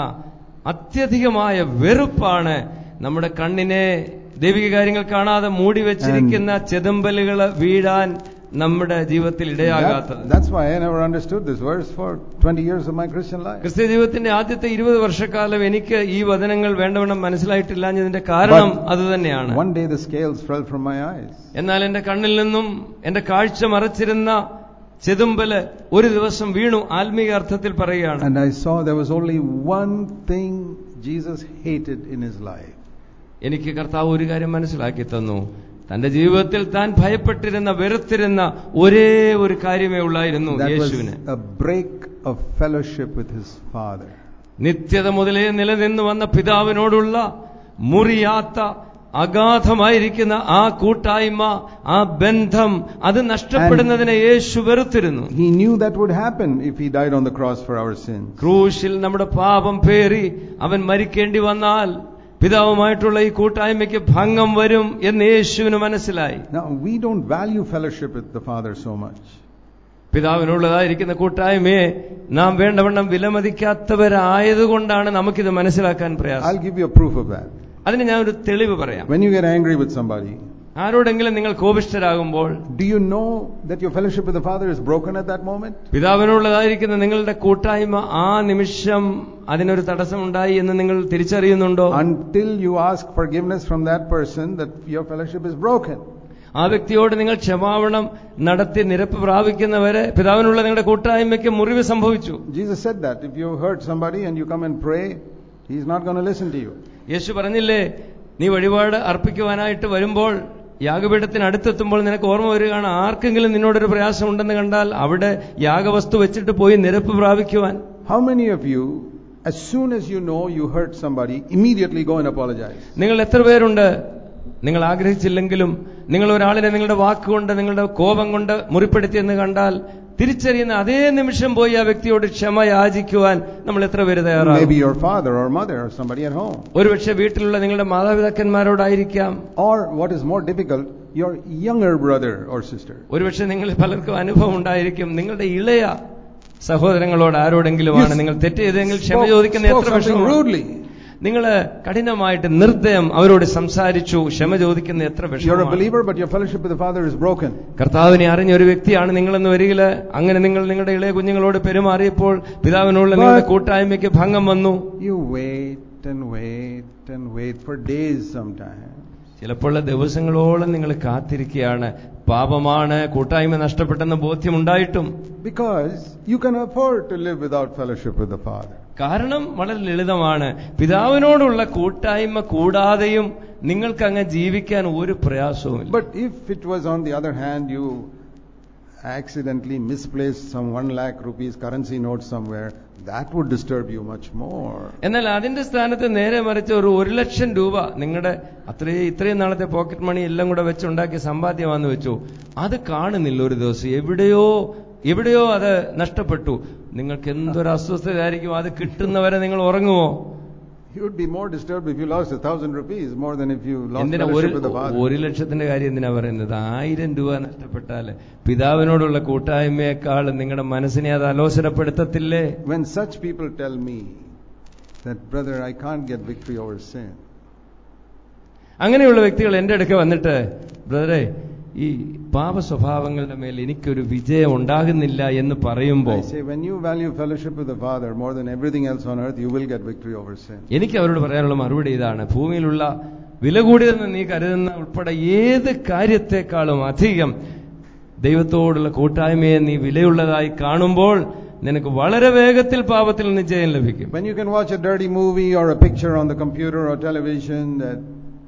അത്യധികമായ വെറുപ്പാണ് നമ്മുടെ കണ്ണിനെ ദൈവിക കാര്യങ്ങൾ കാണാതെ മൂടി വെച്ചിരിക്കുന്ന ചെതുമ്പലുകൾ വീഴാൻ നമ്മുടെ ജീവിതത്തിൽ ഇടയാകാത്തത് That- that's why I never understood this verse for 20 years of my Christian life. ക്രിസ്ത്യ ജീവിതത്തിന്റെ ആദ്യത്തെ ഇരുപത് വർഷക്കാലം എനിക്ക് ഈ വചനങ്ങൾ വേണ്ടവണ്ണം മനസ്സിലായിട്ടില്ലാഞ്ഞതിന്റെ കാരണം But അതുതന്നെയാണ് One day the scales fell from my eyes. എന്നാൽ എന്റെ കണ്ണിൽ നിന്നും എന്റെ കാഴ്ച മറച്ചിരുന്ന ചെതുമ്പല് ഒരു ദിവസം വീണു ആത്മീക അർത്ഥത്തിൽ പറയുകയാണ് And I saw there was only one thing Jesus hated in his life. എനിക്ക് കർത്താവ് ഒരു കാര്യം മനസ്സിലാക്കി തന്നു തന്റെ ജീവിതത്തിൽ താൻ ഭയപ്പെട്ടിരുന്ന വെറുത്തിരുന്ന ഒരേ ഒരു കാര്യമേ ഉള്ളായിരുന്നു That was യേശുവിന് a break of fellowship with his Father. നിത്യത മുതലേ നിലനിന്ന് വന്ന പിതാവിനോടുള്ള മുറിയാത്ത അഗാധമായിരിക്കുന്ന ആ കൂട്ടായ്മ ആ ബന്ധം അത് നഷ്ടപ്പെടുന്നതിനെ യേശു വെറുത്തിരുന്നു He knew that would happen if he died on the cross for our sins. ക്രൂശിൽ നമ്മുടെ പാപം പേറി അവൻ മരിക്കേണ്ടി വന്നാൽ പിതാവുമായിട്ടുള്ള ഈ കൂട്ടായ്മയ്ക്ക് ഭംഗം വരും എന്ന് യേശുവിന് മനസ്സിലായി Now, we don't value fellowship with the Father so much. പിതാവിനുള്ളതായിരിക്കുന്ന കൂട്ടായ്മയെ നാം വേണ്ടവണ്ണം വിലമതിക്കാത്തവരായതുകൊണ്ടാണ് നമുക്കിത് മനസ്സിലാക്കാൻ പ്രയാസം I'll give you a proof of that. അതിന് ഞാൻ ഒരു തെളിവ് പറയാം When you get angry with somebody, ആരോടെങ്കിലും നിങ്ങൾ കോപിഷ്ഠരാകുമ്പോൾ do you know that your fellowship with the Father is broken at that moment? പിതാവിനുള്ളതായിരിക്കുന്ന നിങ്ങളുടെ കൂട്ടായ്മ ആ നിമിഷം അതിനൊരു തടസ്സമുണ്ടായി എന്ന് നിങ്ങൾ തിരിച്ചറിയുന്നുണ്ടോ Until you ask forgiveness from that person, that your fellowship is broken. ആ വ്യക്തിയോട് നിങ്ങൾ ക്ഷമാപണം നടത്തി നിരപ്പ് പ്രാപിക്കുന്നവരെ പിതാവിനുള്ള നിങ്ങളുടെ കൂട്ടായ്മയ്ക്ക് മുറിവ് സംഭവിച്ചു Jesus said that. If you hurt somebody and you come and pray, he's not going to listen to you. യേശു പറഞ്ഞില്ലേ നീ വഴിപാട് അർപ്പിക്കുവാനായിട്ട് വരുമ്പോൾ യാഗപീഠത്തിന് അടുത്തെത്തുമ്പോൾ നിനക്ക് ഓർമ്മ വരികയാണ് ആർക്കെങ്കിലും നിന്നോടൊരു പ്രയാസം ഉണ്ടെന്ന് കണ്ടാൽ അവിടെ യാഗവസ്തു വെച്ചിട്ട് പോയി നിരപ്പ് പ്രാപിക്കുവാൻ How many of you, as soon as you know you hurt somebody, immediately go and apologize? നിങ്ങൾ എത്ര പേരുണ്ട് നിങ്ങൾ ആഗ്രഹിച്ചില്ലെങ്കിലും നിങ്ങൾ ഒരാളിനെ നിങ്ങളുടെ വാക്കുകൊണ്ട് നിങ്ങളുടെ കോപം കൊണ്ട് മുറിപ്പെടുത്തിയെന്ന് കണ്ടാൽ തിരിച്ചറിയുന്ന അതേ നിമിഷം പോയി ആ വ്യക്തിയോട് ക്ഷമ യാചിക്കുവാൻ നമ്മൾ എത്ര പേര് Maybe തയ്യാറാകും your father or mother or somebody at home. ഒരുപക്ഷെ വീട്ടിലുള്ള നിങ്ങളുടെ മാതാപിതാക്കന്മാരോടായിരിക്കാം Or what is more difficult, your younger brother or sister. ഒരുപക്ഷെ നിങ്ങൾ പലർക്കും അനുഭവം ഉണ്ടായിരിക്കും നിങ്ങളുടെ ഇളയ സഹോദരങ്ങളോട് ആരോടെങ്കിലുമാണ് നിങ്ങൾ തെറ്റ് ചെയ്തെങ്കിൽ ക്ഷമ Spoke, ചോദിക്കുന്ന spoke എത്ര something വിഷമം rudely. നിങ്ങൾ കഠിനമായിട്ട് നിർദ്ദയം അവരോട് സംസാരിച്ചു ക്ഷമ ചോദിക്കുന്ന എത്ര You're a വിഷമം believer, but your fellowship with the Father is broken. കർത്താവിനെ അറിഞ്ഞ ഒരു വ്യക്തിയാണ് നിങ്ങളെന്ന് വരികില് അങ്ങനെ നിങ്ങൾ നിങ്ങളുടെ ഇളയ കുഞ്ഞുങ്ങളോട് പെരുമാറിയപ്പോൾ പിതാവിനുള്ള നിങ്ങളുടെ കൂട്ടായ്മയ്ക്ക് ഭംഗം വന്നു You wait and wait and wait for days sometimes. ചിലപ്പോൾ ദിവസങ്ങളോളം നിങ്ങൾ കാത്തിരിക്കുകയാണ് പാപമാണ് കൂട്ടായ്മ നഷ്ടപ്പെട്ടെന്ന് ബോധ്യമുണ്ടായിട്ടും Because you can afford to live without fellowship with the Father. കാരണം വളരെ ലളിതമാണ് പിതാവിനോടുള്ള കൂട്ടായ്മ കൂടാതെയും നിങ്ങൾക്ക് അങ്ങ് ജീവിക്കാൻ ഒരു പ്രയാസവുമില്ല But if it was on the other hand, you accidentally misplaced some one lakh rupees currency note somewhere, that would disturb you much more. എന്നാൽ അതിന്റെ സ്ഥാനത്ത് നേരെ മറിച്ച് ഒരു ഒരു ലക്ഷം രൂപ നിങ്ങളുടെ അത്രയും ഇത്രയും നാളത്തെ പോക്കറ്റ് മണി എല്ലാം കൂടെ വെച്ചുണ്ടാക്കിയ സമ്പാദ്യമാണെന്ന് വെച്ചു അത് കാണുന്നില്ല ഒരു ദിവസം എവിടെയോ എവിടെയോ അത് നഷ്ടപ്പെട്ടു നിങ്ങൾക്ക് എന്തൊരു അസ്വസ്ഥതയായിരിക്കും അത് കിട്ടുന്നവരെ നിങ്ങൾ ഉറങ്ങുമോ You would be more disturbed if you lost a thousand rupees more than if you lost എന്തിനാ ഒരു fellowship with the Father. ഒരു ലക്ഷത്തിന്റെ കാര്യം എന്തിനാ പറയുന്നത് ആയിരം രൂപ നഷ്ടപ്പെട്ടാൽ പിതാവിനോടുള്ള കൂട്ടായ്മയെക്കാൾ നിങ്ങളുടെ മനസ്സിനെ അത് അലോസരപ്പെടുത്തത്തില്ലേ When such people tell me that, brother, I can't get victory over sin, അങ്ങനെയുള്ള വ്യക്തികൾ എന്റെ അടുക്ക വന്നിട്ട് ബ്രദറെ ഈ പാപ സ്വഭാവങ്ങളുടെ മേൽ എനിക്കൊരു വിജയം ഉണ്ടാകുന്നില്ല എന്ന് പറയുമ്പോൾ I say, when you value fellowship with the Father more than everything else on earth, you will get victory over sin. എനിക്ക് അവരോട് പറയാനുള്ള മറുപടി ഇതാണ് ഭൂമിയിലുള്ള വില കൂടിയതെന്ന് നീ കരുതുന്ന ഉൾപ്പെടെ ഏത് കാര്യത്തെക്കാളും അധികം ദൈവത്തോടുള്ള കൂട്ടായ്മയെ നീ വിലയുള്ളതായി കാണുമ്പോൾ നിനക്ക് വളരെ വേഗത്തിൽ പാപത്തിൽ നിന്ന് ജയം ലഭിക്കും When you can watch a dirty movie or a picture on the computer or television that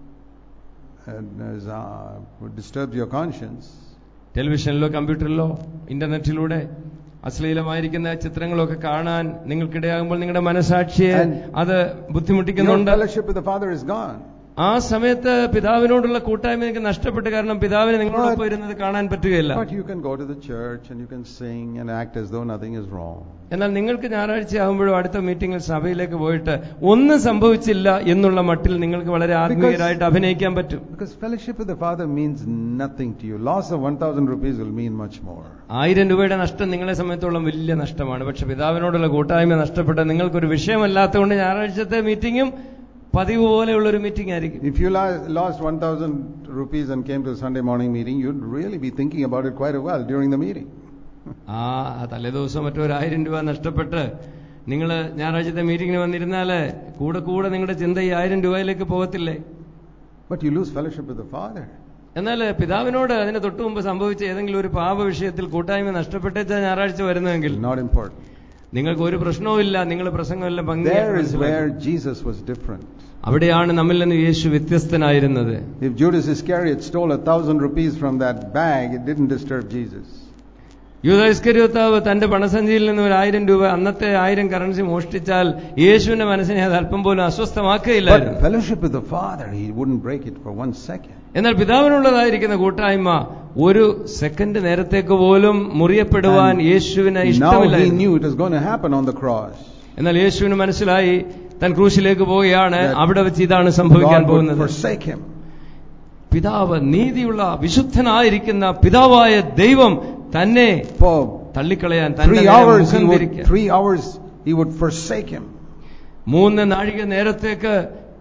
uh, is, uh, would disturb your conscience, ടെലിവിഷനിലോ കമ്പ്യൂട്ടറിലോ ഇന്റർനെറ്റിലൂടെ അശ്ലീലമായിരിക്കുന്ന ചിത്രങ്ങളൊക്കെ കാണാൻ നിങ്ങൾക്കിടയാകുമ്പോൾ നിങ്ങളുടെ മനസാക്ഷിയെ And അത് your ബുദ്ധിമുട്ടിക്കുന്നുണ്ട് fellowship with the Father is gone. ആ സമയത്ത് പിതാവിനോടുള്ള കൂട്ടായ്മ നിങ്ങൾക്ക് നഷ്ടപ്പെട്ട് കാരണം പിതാവിനെ നിങ്ങളോടൊപ്പം ഇരുന്നത് കാണാൻ പറ്റുകയില്ല But you can go to the church and you can sing and act as though nothing is wrong. എന്നാൽ നിങ്ങൾക്ക് ഞായറാഴ്ച ആകുമ്പോഴും അടുത്ത മീറ്റിംഗിൽ സഭയിലേക്ക് പോയിട്ട് ഒന്നും സംഭവിച്ചില്ല എന്നുള്ള മട്ടിൽ നിങ്ങൾക്ക് വളരെ ആത്മീയരായിട്ട് അഭിനയിക്കാൻ പറ്റും Because fellowship with the Father means nothing to you. Loss of 1,000 rupees will mean much more. ആയിരം രൂപയുടെ നഷ്ടം നിങ്ങളെ സംബന്ധിച്ചോളം വലിയ നഷ്ടമാണ് പക്ഷെ പിതാവിനോടുള്ള കൂട്ടായ്മ നഷ്ടപ്പെട്ട നിങ്ങൾക്കൊരു വിഷയമല്ലാത്തതുകൊണ്ട് ഞായറാഴ്ചത്തെ മീറ്റിംഗും പതിവ് പോലെയുള്ള ഒരു മീറ്റിംഗ് ആയിരിക്കും If you la- lost 1,000 rupees and came to a Sunday morning meeting, you'd really be thinking about it quite a while during the meeting. ആ തലേദിവസം മറ്റോ ഒരു ആയിരം രൂപ നഷ്ടപ്പെട്ട് നിങ്ങൾ ഞായറാഴ്ചത്തെ മീറ്റിംഗിന് വന്നിരുന്നാല് കൂടെ കൂടെ നിങ്ങളുടെ ചിന്ത ഈ ആയിരം രൂപയിലേക്ക് പോകത്തില്ലേ But you lose fellowship with the Father. എന്നാൽ പിതാവിനോട് അതിന് തൊട്ടു മുമ്പ് സംഭവിച്ച ഏതെങ്കിലും ഒരു പാപ വിഷയത്തിൽ കൂട്ടായ്മ നഷ്ടപ്പെട്ടേച്ച ഞായറാഴ്ച വരുന്നതെങ്കിൽ Not important. നിങ്ങൾക്ക് ഒരു പ്രശ്നവുമില്ല നിങ്ങൾ പ്രസംഗമെല്ലാം There is ഭംഗി where Jesus was different. അവിടെയാണ് നമ്മിൽ നിന്ന് യേശു വ്യത്യസ്തനായിരുന്നത് If Judas Iscariot stole a thousand rupees from that bag, it didn't disturb Jesus. യൂതസ്കരിയോത്താവ് തന്റെ പണസഞ്ചിയിൽ നിന്ന് ഒരു ആയിരം രൂപ അന്നത്തെ ആയിരം കറൻസി മോഷ്ടിച്ചാൽ യേശുവിന്റെ മനസ്സിനെ അത് അല്പം പോലും But അസ്വസ്ഥമാക്കുകയില്ലായിരുന്നു fellowship with the Father, he wouldn't break it for one second. എന്നാൽ പിതാവിനുള്ളതായിരിക്കുന്ന കൂട്ടായ്മ ഒരു സെക്കൻഡ് നേരത്തേക്ക് പോലും മുറിയപ്പെടുവാൻ And യേശുവിന് Now he ഇഷ്ടമില്ലായിരുന്നു knew it was going to happen on the cross. എന്നാൽ യേശുവിന് മനസ്സിലായി താൻ ക്രൂശിലേക്ക് പോവുകയാണ് That അവിടെ വെച്ച് ഇതാണ് സംഭവിക്കാൻ God would പോകുന്നത് forsake him. പിതാവ് നീതിയുള്ള വിശുദ്ധനായിരിക്കുന്ന പിതാവായ ദൈവം തന്നെ For തള്ളിക്കളയാൻ തന്റെ three നേരെ hours, he മുഖം would, തിരിക്കാൻ. three hours, he would forsake him. മൂന്ന് നാഴിക നേരത്തേക്ക്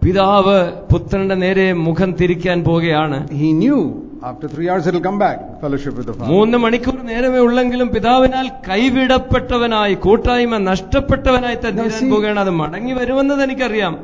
പിതാവ് പുത്രന്റെ നേരെ മുഖം തിരിക്കാൻ പോകുകയാണ് He knew after three hours it'll come back, fellowship with the Father. മൂന്ന് മണിക്കൂർ നേരമേ ഉള്ളെങ്കിലും പിതാവിനാൽ കൈവിടപ്പെട്ടവനായി കൂട്ടായ്മ നഷ്ടപ്പെട്ടവനായി തന്നെ Now തീരാൻ see- പോകുകയാണ് അത് മടങ്ങി വരുമെന്നത് എനിക്കറിയാം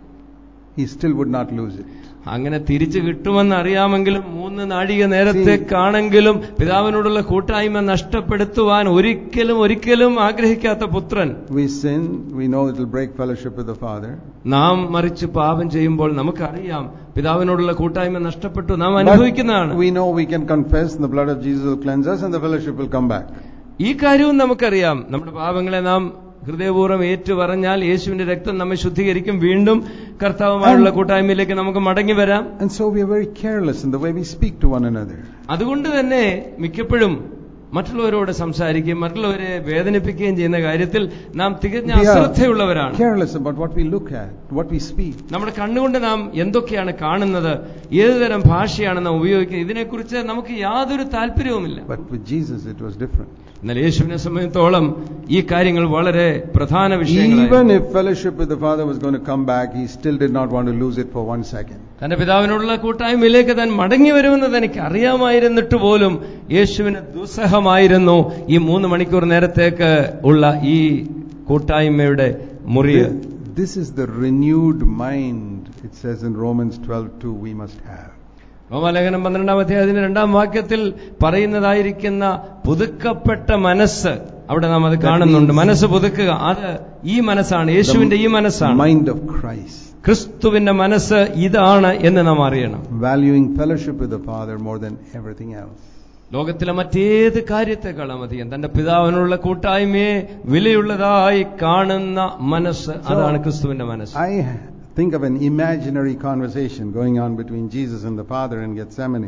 He still would not lose it. അങ്ങനെ തിരിച്ചു കിട്ടുമെന്ന് അറിയാമെങ്കിലും മൂന്ന് നാഴിക നേരത്തേക്കാണെങ്കിലും പിതാവിനോടുള്ള കൂട്ടായ്മ നഷ്ടപ്പെടുത്തുവാൻ ഒരിക്കലും ഒരിക്കലും ആഗ്രഹിക്കാത്ത പുത്രൻ We sin, we know it'll break fellowship with the Father. നാം മറിച്ച് പാപം ചെയ്യുമ്പോൾ നമുക്കറിയാം പിതാവിനോടുള്ള കൂട്ടായ്മ നഷ്ടപ്പെട്ടു നാം But അനുഭവിക്കുന്നതാണ് we know we can confess, and the blood of Jesus will cleanse us, and the fellowship will come back. ഈ കാര്യവും നമുക്കറിയാം നമ്മുടെ പാപങ്ങളെ നാം ഹൃദയപൂർവ്വം ഏറ്റുപറഞ്ഞാൽ യേശുവിന്റെ രക്തം നമ്മെ ശുദ്ധീകരിക്കും വീണ്ടും കർത്താവുമായുള്ള കൂട്ടായ്മയിലേക്ക് നമുക്ക് മടങ്ങി വരാം And so we are very careless in the way we speak to one another. അതുകൊണ്ട് തന്നെ മിക്കപ്പോഴും മറ്റുള്ളവരോട് സംസാരിക്കുകയും മറ്റുള്ളവരെ വേദനിപ്പിക്കുകയും ചെയ്യുന്ന കാര്യത്തിൽ നാം തികഞ്ഞ We are അശ്രദ്ധയുള്ളവരാണ് careless about what we look at, what we speak. നമ്മുടെ കണ്ണുകൊണ്ട് നാം എന്തൊക്കെയാണ് കാണുന്നത് ഏതുതരം ഭാഷയാണ് നാം ഉപയോഗിക്കുന്നത് ഇതിനെക്കുറിച്ച് നമുക്ക് യാതൊരു താല്പര്യവുമില്ല But with Jesus it was different. എന്നാൽ യേശുവിനെ സംബന്ധിച്ചോളം ഈ കാര്യങ്ങൾ വളരെ പ്രധാന വിഷയങ്ങളാണ് Even if fellowship with the Father was going to come back, he still did not want to lose it for one second. തന്റെ പിതാവിനോടുള്ള കൂട്ടായ്മയിലേക്ക് താൻ മടങ്ങി വരുമെന്ന് തനിക്ക് അറിയാമായിരുന്നിട്ട് പോലും യേശുവിന് ദുസ്സഹമായിരുന്നു ഈ മൂന്ന് മണിക്കൂർ നേരത്തേക്ക് ഉള്ള ഈ കൂട്ടായ്മയുടെ മുറിവ് This is the renewed mind, it says in Romans 12:2, we must have. റോമാലേഖനം പന്ത്രണ്ടാം അധ്യായത്തിന്റെ രണ്ടാം വാക്യത്തിൽ പറയുന്നതായിരിക്കുന്ന പുതുക്കപ്പെട്ട മനസ്സ് അവിടെ നാം അത് കാണുന്നുണ്ട് മനസ്സ് പുതുക്കുക അത് ഈ മനസ്സാണ് യേശുവിന്റെ ഈ The മനസ്സാണ് mind of Christ, ക്രിസ്തുവിന്റെ മനസ്സ് ഇതാണ് എന്ന് നാം അറിയണം valuing fellowship with the Father more than everything else. ലോകത്തിലെ മറ്റേത് കാര്യത്തെക്കാളും അധികം തന്റെ പിതാവിനുള്ള കൂട്ടായ്മയെ വിലയുള്ളതായി കാണുന്ന മനസ്സ് അതാണ് ക്രിസ്തുവിന്റെ മനസ്സ് I think of an imaginary conversation going on between Jesus and the Father in Gethsemane.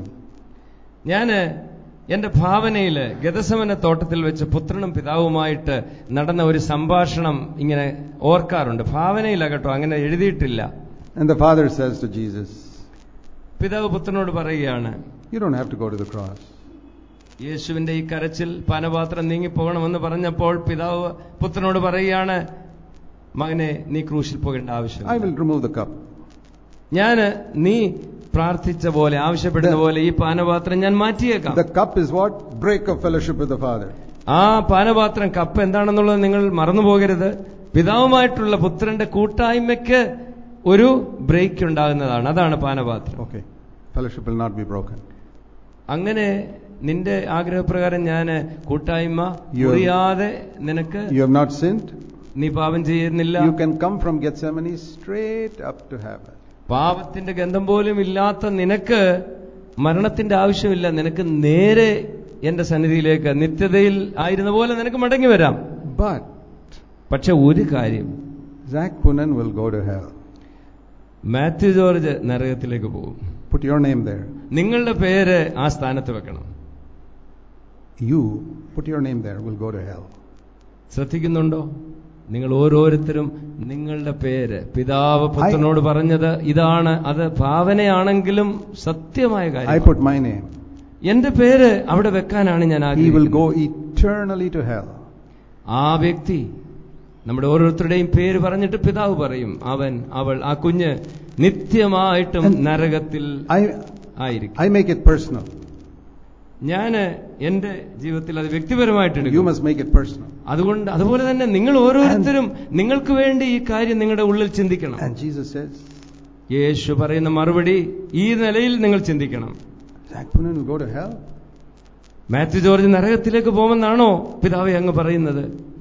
ഞാന് എന്റെ ഭാവനയിൽ ഗതസമന തോട്ടത്തിൽ വെച്ച് പുത്രനും പിതാവുമായിട്ട് നടന്ന ഒരു സംഭാഷണം ഇങ്ങനെ ഓർക്കാറുണ്ട് ഭാവനയില്ല കേട്ടോ അങ്ങനെ എഴുതിയിട്ടില്ല And the Father says to Jesus, പിതാവ് പുത്രനോട് പറയുകയാണ് You don't have to go to the cross. യേശുവിന്റെ ഈ കരച്ചിൽ പാനപാത്രം നീങ്ങിപ്പോകണമെന്ന് പറഞ്ഞപ്പോൾ പിതാവ് പുത്രനോട് പറയുകയാണ് മകനെ നീ ക്രൂശിൽ പോകേണ്ട I ആവശ്യമില്ല will remove the cup. ഞാന് നീ പ്രാർത്ഥിച്ച പോലെ ആവശ്യപ്പെടുന്ന പോലെ ഈ പാനപാത്രം ഞാൻ മാറ്റിയേക്കാം The cup is what? Break of fellowship with the Father. ആ പാനപാത്രം കപ്പ് എന്താണെന്നുള്ളത് നിങ്ങൾ മറന്നുപോകരുത് പിതാവുമായിട്ടുള്ള പുത്രന്റെ കൂട്ടായ്മയ്ക്ക് ഒരു ബ്രേക്ക് ഉണ്ടാകുന്നതാണ് അതാണ് പാനപാത്രം Okay. Fellowship will not be broken. അങ്ങനെ നിന്റെ ആഗ്രഹപ്രകാരം ഞാൻ കൂട്ടായ്മ You- മുറിയാതെ നിനക്ക് You have not sinned. നീ പാപം ചെയ്യുന്നില്ല You can come from Gethsemane straight up to heaven. പാപത്തിന്റെ ഗന്ധം പോലും ഇല്ലാത്ത നിനക്ക് മരണത്തിന്റെ ആവശ്യമില്ല നിനക്ക് നേരെ എന്റെ സന്നിധിയിലേക്ക് നിത്യതയിൽ ആയിരുന്ന പോലെ നിനക്ക് മടങ്ങി വരാം But പക്ഷെ ഒരു കാര്യം Zach Punan will go to hell. Mathew George നരകത്തിലേക്ക് പോകും Put your name there. നിങ്ങളുടെ പേര് ആ സ്ഥാനത്ത് വെക്കണം You, put your name there, will go to hell. ശ്രദ്ധിക്കുന്നുണ്ടോ നിങ്ങൾ ഓരോരുത്തരും നിങ്ങളുടെ പേര് പിതാവ് പുത്രനോട് പറഞ്ഞത് ഇതാണ് അത് ഭാവനയാണെങ്കിലും സത്യമായ I കാര്യം put my name. എന്റെ പേര് അവിടെ വെക്കാനാണ് ഞാൻ He will ആഗ്രഹിക്കുന്നത് go eternally to hell. ആ വ്യക്തി നമ്മുടെ ഓരോരുത്തരുടെയും പേര് പറഞ്ഞിട്ട് പിതാവ് പറയും അവൻ അവൾ ആ കുഞ്ഞ് നിത്യമായിട്ടും And- നരകത്തിൽ I, ആയിരിക്കും I make it personal. ഞാന് എന്റെ ജീവിതത്തിൽ അത് വ്യക്തിപരമായിട്ട് You എടുക്കും must make it personal. അതുകൊണ്ട് അതുപോലെ തന്നെ നിങ്ങൾ ഓരോരുത്തരും നിങ്ങൾക്ക് വേണ്ടി ഈ കാര്യം നിങ്ങളുടെ ഉള്ളിൽ ചിന്തിക്കണം And Jesus says, യേശു പറയുന്ന മറുപടി ഈ നിലയിൽ നിങ്ങൾ ചിന്തിക്കണം Zach Punan will go to hell? Mathew George നരകത്തിലേക്ക് പോകുമെന്നാണോ പിതാവെ അങ്ങ് പറയുന്നത്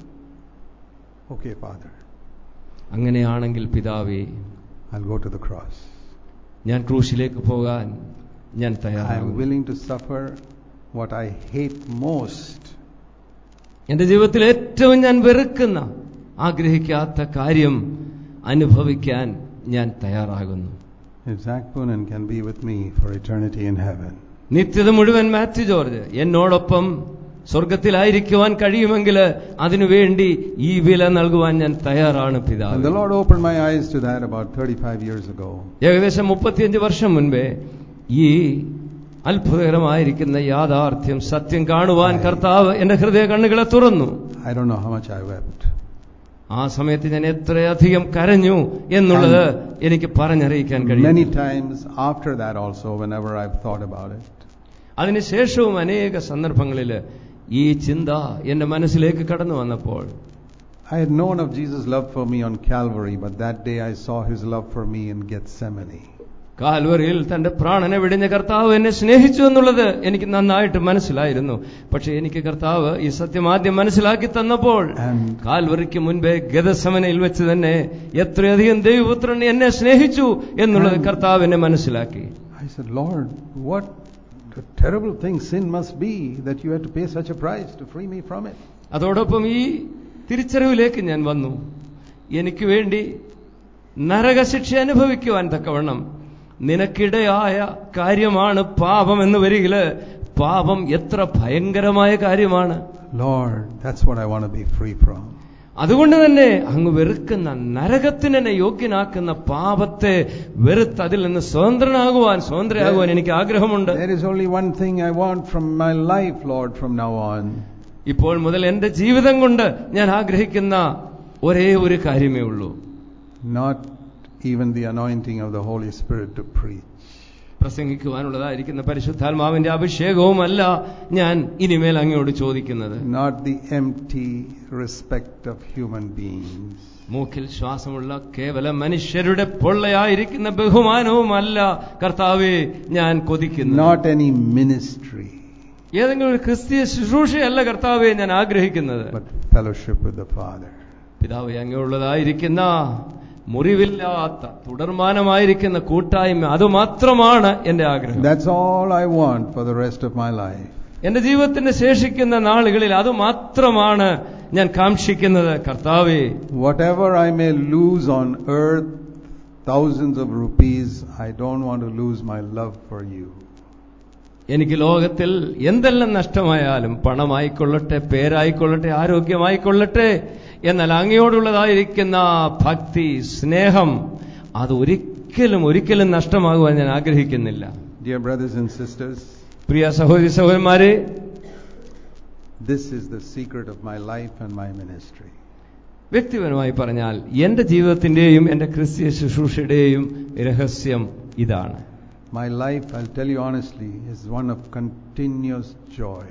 Okay, Father, അങ്ങനെയാണെങ്കിൽ പിതാവേ I'll go to the cross. ഞാൻ ക്രൂശിലേക്ക് പോകാൻ ഞാൻ I am തയ്യാറാകും willing to suffer what I hate most. എന്റെ ജീവിതത്തിൽ ഏറ്റവും ഞാൻ വെറുക്കുന്ന ആഗ്രഹിക്കാത്ത കാര്യം അനുഭവിക്കാൻ ഞാൻ തയ്യാറാകുന്നു If Zach Punan can be with me for eternity in heaven, നിത്യത മുഴുവൻ മാത്യു ജോർജ് എന്നോടൊപ്പം സ്വർഗത്തിലായിരിക്കുവാൻ കഴിയുമെങ്കിൽ അതിനുവേണ്ടി ഈ വില നൽകുവാൻ ഞാൻ തയ്യാറാണ് and the പിതാവ് Lord opened my eyes to that about 35 years ago. ഏകദേശം മുപ്പത്തിയഞ്ച് വർഷം മുൻപേ ഈ അത്ഭുതകരമായിരിക്കുന്ന യാഥാർത്ഥ്യം സത്യം കാണുവാൻ കർത്താവ് എന്റെ ഹൃദയ കണ്ണുകളെ തുറന്നു I don't know how much I wept. ആ സമയത്ത് ഞാൻ എത്രയധികം കരഞ്ഞു എന്നുള്ളത് എനിക്ക് പറഞ്ഞറിയിക്കാൻ കഴിയും Many times after that also, whenever I've thought about it. അതിനുശേഷവും അനേക സന്ദർഭങ്ങളിൽ ഈ ചിന്ത എന്റെ മനസ്സിലേക്ക് കടന്നു വന്നപ്പോൾ I had known of Jesus' love for me on Calvary, but that day I saw his love for me in Gethsemane. കാൽവറിയിൽ തന്റെ പ്രാണനെ വെടിഞ്ഞ കർത്താവ് എന്നെ സ്നേഹിച്ചു എന്നുള്ളത് എനിക്ക് നന്നായിട്ട് മനസ്സിലായിരുന്നു പക്ഷെ എനിക്ക് കർത്താവ് ഈ സത്യം ആദ്യം മനസ്സിലാക്കി തന്നപ്പോൾ And കാൽവറിക്ക് മുൻപേ ഗതസമനയിൽ വെച്ച് തന്നെ എത്രയധികം ദൈവപുത്രൻ എന്നെ സ്നേഹിച്ചു എന്നുള്ളത് കർത്താവ് എന്നെ മനസ്സിലാക്കി I said, Lord, what a terrible thing sin must be that you had to pay such a price to free me from it. അതോടൊപ്പം ഈ തിരിച്ചറിവിലേക്ക് ഞാൻ വന്നു എനിക്ക് വേണ്ടി നരകശിക്ഷ അനുഭവിക്കുവാൻ തക്കവണ്ണം നിനക്കിടയായ കാര്യമാണ് പാപം എന്ന് വരികില് പാപം എത്ര ഭയങ്കരമായ കാര്യമാണ് Lord, that's what I want to be free from. അതുകൊണ്ട് തന്നെ അങ്ങ് വെറുക്കുന്ന നരകത്തിനെന്നെ യോഗ്യനാക്കുന്ന പാപത്തെ വെറുത്ത് അതിൽ നിന്ന് സ്വതന്ത്രനാകുവാൻ സ്വതന്ത്രയാകുവാൻ എനിക്ക് ആഗ്രഹമുണ്ട് There is only one thing I want from my life, Lord, from now on. ഇപ്പോൾ മുതൽ എന്റെ ജീവിതം കൊണ്ട് ഞാൻ ആഗ്രഹിക്കുന്ന ഒരേ ഒരു കാര്യമേ ഉള്ളൂ Not even the anointing of the Holy Spirit to preach. പ്രസംഗിക്കുവാനുള്ളതായിരിക്കുന്ന പരിശുദ്ധാത്മാവിന്റെ അഭിഷേകവുമല്ല ഞാൻ ഇനിമേൽ അങ്ങയോട് ചോദിക്കുന്നത് Not the empty respect of human beings. മൂക്കിൽ ശ്വാസമുള്ള കേവല മനുഷ്യരുടെ പൊള്ളയായിരിക്കുന്ന ബഹുമാനവുമല്ല കർത്താവെ ഞാൻ കൊതിക്കുന്നു Not any ministry, ഏതെങ്കിലും ഒരു ക്രിസ്തീയ ശുശ്രൂഷയല്ല കർത്താവെ ഞാൻ ആഗ്രഹിക്കുന്നത് but fellowship with the Father. പിതാവെ അങ്ങയുള്ളതായിരിക്കുന്ന മുറിവില്ലാത്ത തുടർമാനമായിരിക്കുന്ന കൂട്ടായ്മ അതുമാത്രമാണ് എന്റെ ആഗ്രഹം That's all I want for the rest of my life. എന്റെ ജീവിതത്തിന്റെ ശേഷിക്കുന്ന നാളുകളിൽ അത് മാത്രമാണ് ഞാൻ കാക്ഷിക്കുന്നത് കർത്താവേ Whatever I may lose on earth, thousands of rupees, I don't want to lose my love for you. എനിക്ക് ലോകത്തിൽ എന്തെല്ലാം നഷ്ടമായാലും പണമായിക്കൊള്ളട്ടെ പേരായിക്കൊള്ളട്ടെ ആരോഗ്യമായിക്കൊള്ളട്ടെ എന്നാൽ അങ്ങയോടുള്ളതായിരിക്കുന്ന ഭക്തി സ്നേഹം അത് ഒരിക്കലും ഒരിക്കലും നഷ്ടമാകുവാൻ ഞാൻ ആഗ്രഹിക്കുന്നില്ല Dear brothers and sisters, പ്രിയ സഹോദരി സഹോദരന്മാരെ this is the secret of my life and my ministry. വ്യക്തിപരമായി പറഞ്ഞാൽ എന്റെ ജീവിതത്തിന്റെയും എന്റെ ക്രിസ്തീയ ശുശ്രൂഷയുടെയും രഹസ്യം ഇതാണ് My life, I'll tell you honestly, is one of continuous joy.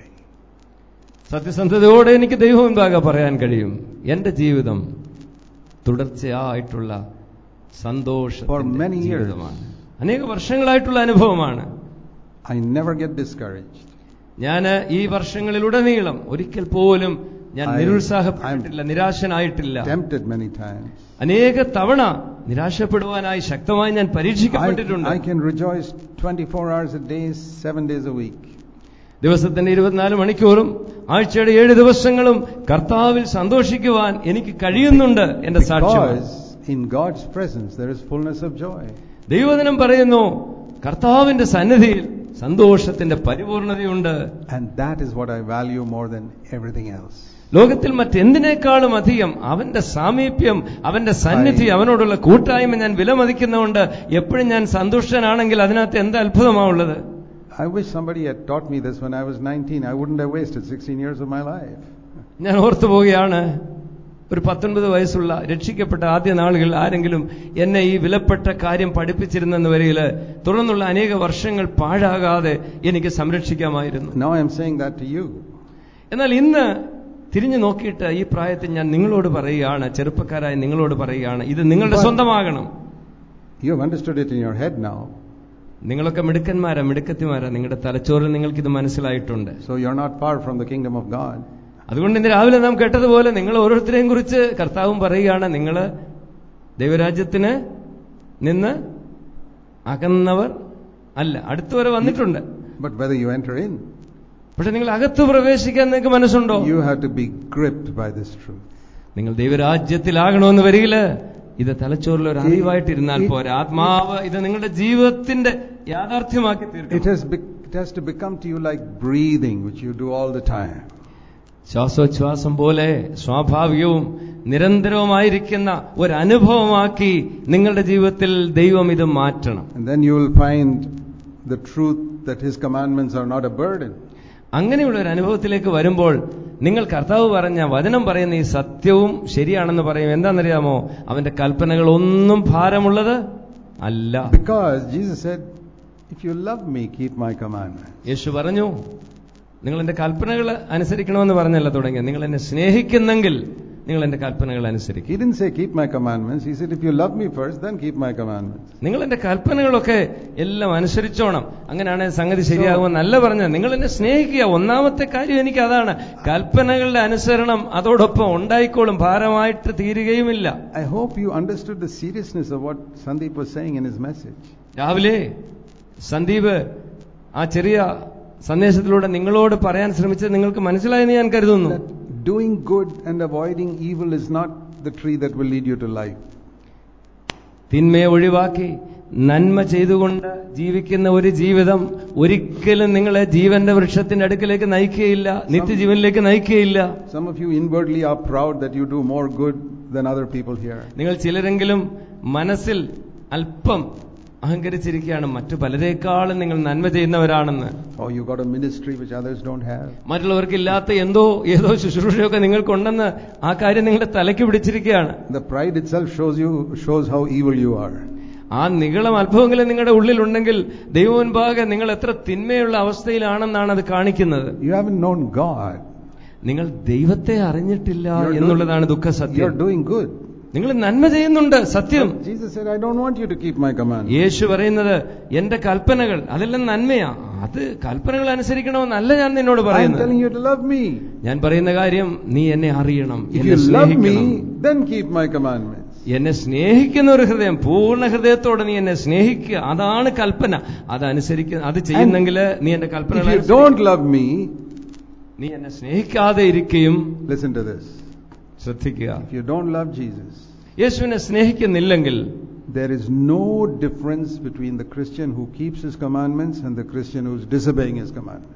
സത്യസന്ധതയോടെ എനിക്ക് ദൈവം മുൻപാകെ പറയാൻ കഴിയും എന്റെ ജീവിതം തുടർച്ചയായിട്ടുള്ള For സന്തോഷത്തിന്റെ many years. ജീവിതമാണ് അനേക വർഷങ്ങളായിട്ടുള്ള അനുഭവമാണ് I never get discouraged. ഞാൻ ഈ വർഷങ്ങളിലുടനീളം ഒരിക്കൽ പോലും ഞാൻ I- നിരുത്സാഹപ്പെട്ടിട്ടില്ല നിരാശനായിട്ടില്ല Tempted many times. അനേക തവണ നിരാശപ്പെടുവാനായി ശക്തമായി ഞാൻ I, പരീക്ഷിക്കപ്പെട്ടിട്ടുണ്ട് I can rejoice 24 hours a day, seven days a week. ദിവസത്തിന്റെ ഇരുപത്തിനാല് മണിക്കൂറും ആഴ്ചയുടെ ഏഴ് ദിവസങ്ങളും കർത്താവിൽ സന്തോഷിക്കുവാൻ എനിക്ക് കഴിയുന്നുണ്ട് എന്റെ സാക്ഷ്യം Because in God's presence there is fullness of joy. ദൈവദിനം പറയുന്നു കർത്താവിന്റെ സന്നിധിയിൽ സന്തോഷത്തിന്റെ പരിപൂർണതയുണ്ട് And that is what I value more than everything else. ലോകത്തിൽ മറ്റെന്തിനേക്കാളും അധികം അവന്റെ സാമീപ്യം അവന്റെ സന്നിധി അവനോടുള്ള കൂട്ടായ്മ ഞാൻ വിലമതിക്കുന്നതുകൊണ്ട് എപ്പോഴും ഞാൻ സന്തുഷ്ടനാണെങ്കിൽ അതിനകത്ത് എന്ത് അത്ഭുതമാണുള്ളത് I wish somebody had taught me this when I was 19. I wouldn't have wasted 16 years of my life. ഞാൻ ഓർത്തു പോവുകയാണ് ഒരു പത്തൊൻപത് വയസ്സുള്ള രക്ഷിക്കപ്പെട്ട ആദ്യ നാളുകളിൽ ആരെങ്കിലും എന്നെ ഈ വിലപ്പെട്ട കാര്യം പഠിപ്പിച്ചിരുന്നെന്ന് വരികിൽ തുടർന്നുള്ള അനേക വർഷങ്ങൾ പാഴാകാതെ എനിക്ക് സംരക്ഷിക്കാമായിരുന്നു Now I am saying that to you. എന്നാൽ ഇന്ന് തിരിഞ്ഞു നോക്കിയിട്ട് ഈ പ്രായത്തിൽ ഞാൻ നിങ്ങളോട് പറയുകയാണ് ചെറുപ്പക്കാരായ നിങ്ങളോട് പറയുകയാണ് ഇത് നിങ്ങളുടെ But- സ്വന്തമാകണം You have understood it in your head now. നിങ്ങളൊക്കെ മിടുക്കന്മാരാ മിടുക്കത്തിമാരാ നിങ്ങളുടെ തലച്ചോറിൽ നിങ്ങൾക്കിത് മനസ്സിലായിട്ടുണ്ട് So you're not far from the kingdom of God. അതുകൊണ്ട് ഇന്ന് രാവിലെ നാം കേട്ടതുപോലെ നിങ്ങൾ ഓരോരുത്തരെയും കുറിച്ച് കർത്താവും പറയുകയാണ് നിങ്ങൾ ദൈവരാജ്യത്തിന് നിന്ന് അകന്നവർ അല്ല അടുത്തുവരെ വന്നിട്ടുണ്ട് But whether you enter in, പക്ഷെ നിങ്ങൾ അകത്ത് പ്രവേശിക്കാൻ നിങ്ങൾക്ക് മനസ്സുണ്ടോ you have to be gripped by this truth. നിങ്ങൾ ദൈവരാജ്യത്തിലാകണമെന്ന് വരികില് ഇത് തലച്ചോറിൽ ഒരു അറിവായിട്ടിരുന്നാൽ it- പോരാ ആത്മാവ് ഇത് നിങ്ങളുടെ ജീവിതത്തിന്റെ യാഥാർത്ഥ്യമാക്കി It തീർക്കണം has, be, it has to become to you like breathing, which you do all the time. ശ്വാസോച്ഛ്വാസം പോലെ സ്വാഭാവികവും നിരന്തരവുമായിരിക്കുന്ന ഒരു അനുഭവമാക്കി നിങ്ങളുടെ ജീവിതത്തിൽ ദൈവം ഇത് മാറ്റണം And then you will find the truth that His commandments are not a burden. അങ്ങനെയുള്ള ഒരു അനുഭവത്തിലേക്ക് വരുമ്പോൾ നിങ്ങൾ കർത്താവ് പറഞ്ഞ വചനം പറയുന്ന ഈ സത്യവും ശരിയാണെന്ന് പറയും എന്താണെന്നറിയാമോ അവന്റെ കൽപ്പനകൾ ഒന്നും ഭാരമുള്ളത് അല്ല Because Jesus said, If you love me, keep my commandments. യേശു പറഞ്ഞു നിങ്ങൾ എന്റെ കൽപ്പനകൾ അനുസരിക്കണമെന്ന് പറഞ്ഞല്ല തുടങ്ങിയത് നിങ്ങൾ എന്നെ സ്നേഹിക്കുന്നെങ്കിൽ നിങ്ങൾ എന്റെ കൽപ്പനകൾ അനുസരിക്കും He didn't say, Keep my commandments. He said, If you love me first, then keep my commandments. നിങ്ങൾ എന്റെ കൽപ്പനകളൊക്കെ എല്ലാം അനുസരിച്ചോണം അങ്ങനെയാണ് സംഗതി ശരിയാകുമെന്നല്ല പറഞ്ഞത് നിങ്ങൾ എന്നെ സ്നേഹിക്കുക ഒന്നാമത്തെ കാര്യം എനിക്ക് അതാണ് കൽപ്പനകളുടെ അനുസരണം അതോടൊപ്പം ഉണ്ടായിക്കോളും ഭാരമായിട്ട് തീരുകയുമില്ല I hope you understood the seriousness of what Sandeep was saying in his message. രാവിലെ സന്ദീപ് ആ ചെറിയ സന്ദേശത്തിലൂടെ നിങ്ങളോട് പറയാൻ ശ്രമിച്ചത് നിങ്ങൾക്ക് മനസ്സിലായെന്ന് ഞാൻ കരുതുന്നു That doing good and avoiding evil is not the tree that will lead you to life. തിന്മയെ ഒഴിവാക്കി നന്മ ചെയ്തുകൊണ്ട് ജീവിക്കുന്ന ഒരു ജീവിതം ഒരിക്കലും നിങ്ങളെ ജീവന്റെ വൃക്ഷത്തിന്റെ അടുക്കിലേക്ക് നയിക്കുകയില്ല നിത്യജീവനിലേക്ക് നയിക്കുകയില്ല Some of you inwardly are proud that you do more good than other people here. നിങ്ങൾ ചിലരെങ്കിലും മനസ്സിൽ അല്പം അഹങ്കരിച്ചിരിക്കുകയാണ് മറ്റു പലരെക്കാളും നിങ്ങൾ നന്മ ചെയ്യുന്നവരാണെന്ന് Or you got a ministry which others don't have. മറ്റുള്ളവർക്കില്ലാത്ത എന്തോ ഏതോ ശുശ്രൂഷയൊക്കെ നിങ്ങൾക്കുണ്ടെന്ന് ആ കാര്യം നിങ്ങളുടെ തലയ്ക്ക് പിടിച്ചിരിക്കുകയാണ് The pride itself shows you shows how evil you are. ആ നികളം അല്പമെങ്കിലും നിങ്ങളുടെ ഉള്ളിലുണ്ടെങ്കിൽ ദൈവമുൻപാകെ നിങ്ങൾ എത്ര തിന്മയുള്ള അവസ്ഥയിലാണെന്നാണ് അത് കാണിക്കുന്നത് You haven't known God. നിങ്ങൾ ദൈവത്തെ അറിഞ്ഞിട്ടില്ല You're എന്നുള്ളതാണ് doing- ദുഃഖ You're സത്യം doing good. നിങ്ങൾ നന്മ ചെയ്യുന്നുണ്ട് സത്യം Jesus said, I don't want you to keep my commandments. യേശു പറയുന്നത് എന്റെ കൽപ്പനകൾ അതെല്ലാം നന്മയാ അത് കൽപ്പനകൾ അനുസരിക്കണമെന്നല്ല ഞാൻ നിന്നോട് I am പറയുന്നത് telling you to love me. ഞാൻ പറയുന്ന കാര്യം നീ എന്നെ അറിയണം If എന്നെ you love സ്നേഹിക്കണം me, then keep my commandments. എന്നെ സ്നേഹിക്കുന്ന ഒരു ഹൃദയം പൂർണ്ണ ഹൃദയത്തോടെ നീ എന്നെ സ്നേഹിക്കുക അതാണ് കൽപ്പന അതനുസരിക്കുന്ന അത് ചെയ്യുന്നെങ്കിൽ നീ എന്റെ കൽപ്പനകൾ If you അനുസരിക്കണം. don't love me, നീ എന്നെ സ്നേഹിക്കാതെ ഇരിക്കുകയും listen to this. ശ്രദ്ധിക്കുക If you don't love Jesus, യേശുവിനെ സ്നേഹിക്കുന്നില്ലെങ്കിൽ there is no difference between the Christian who keeps his commandments and the Christian who's disobeying his commandments.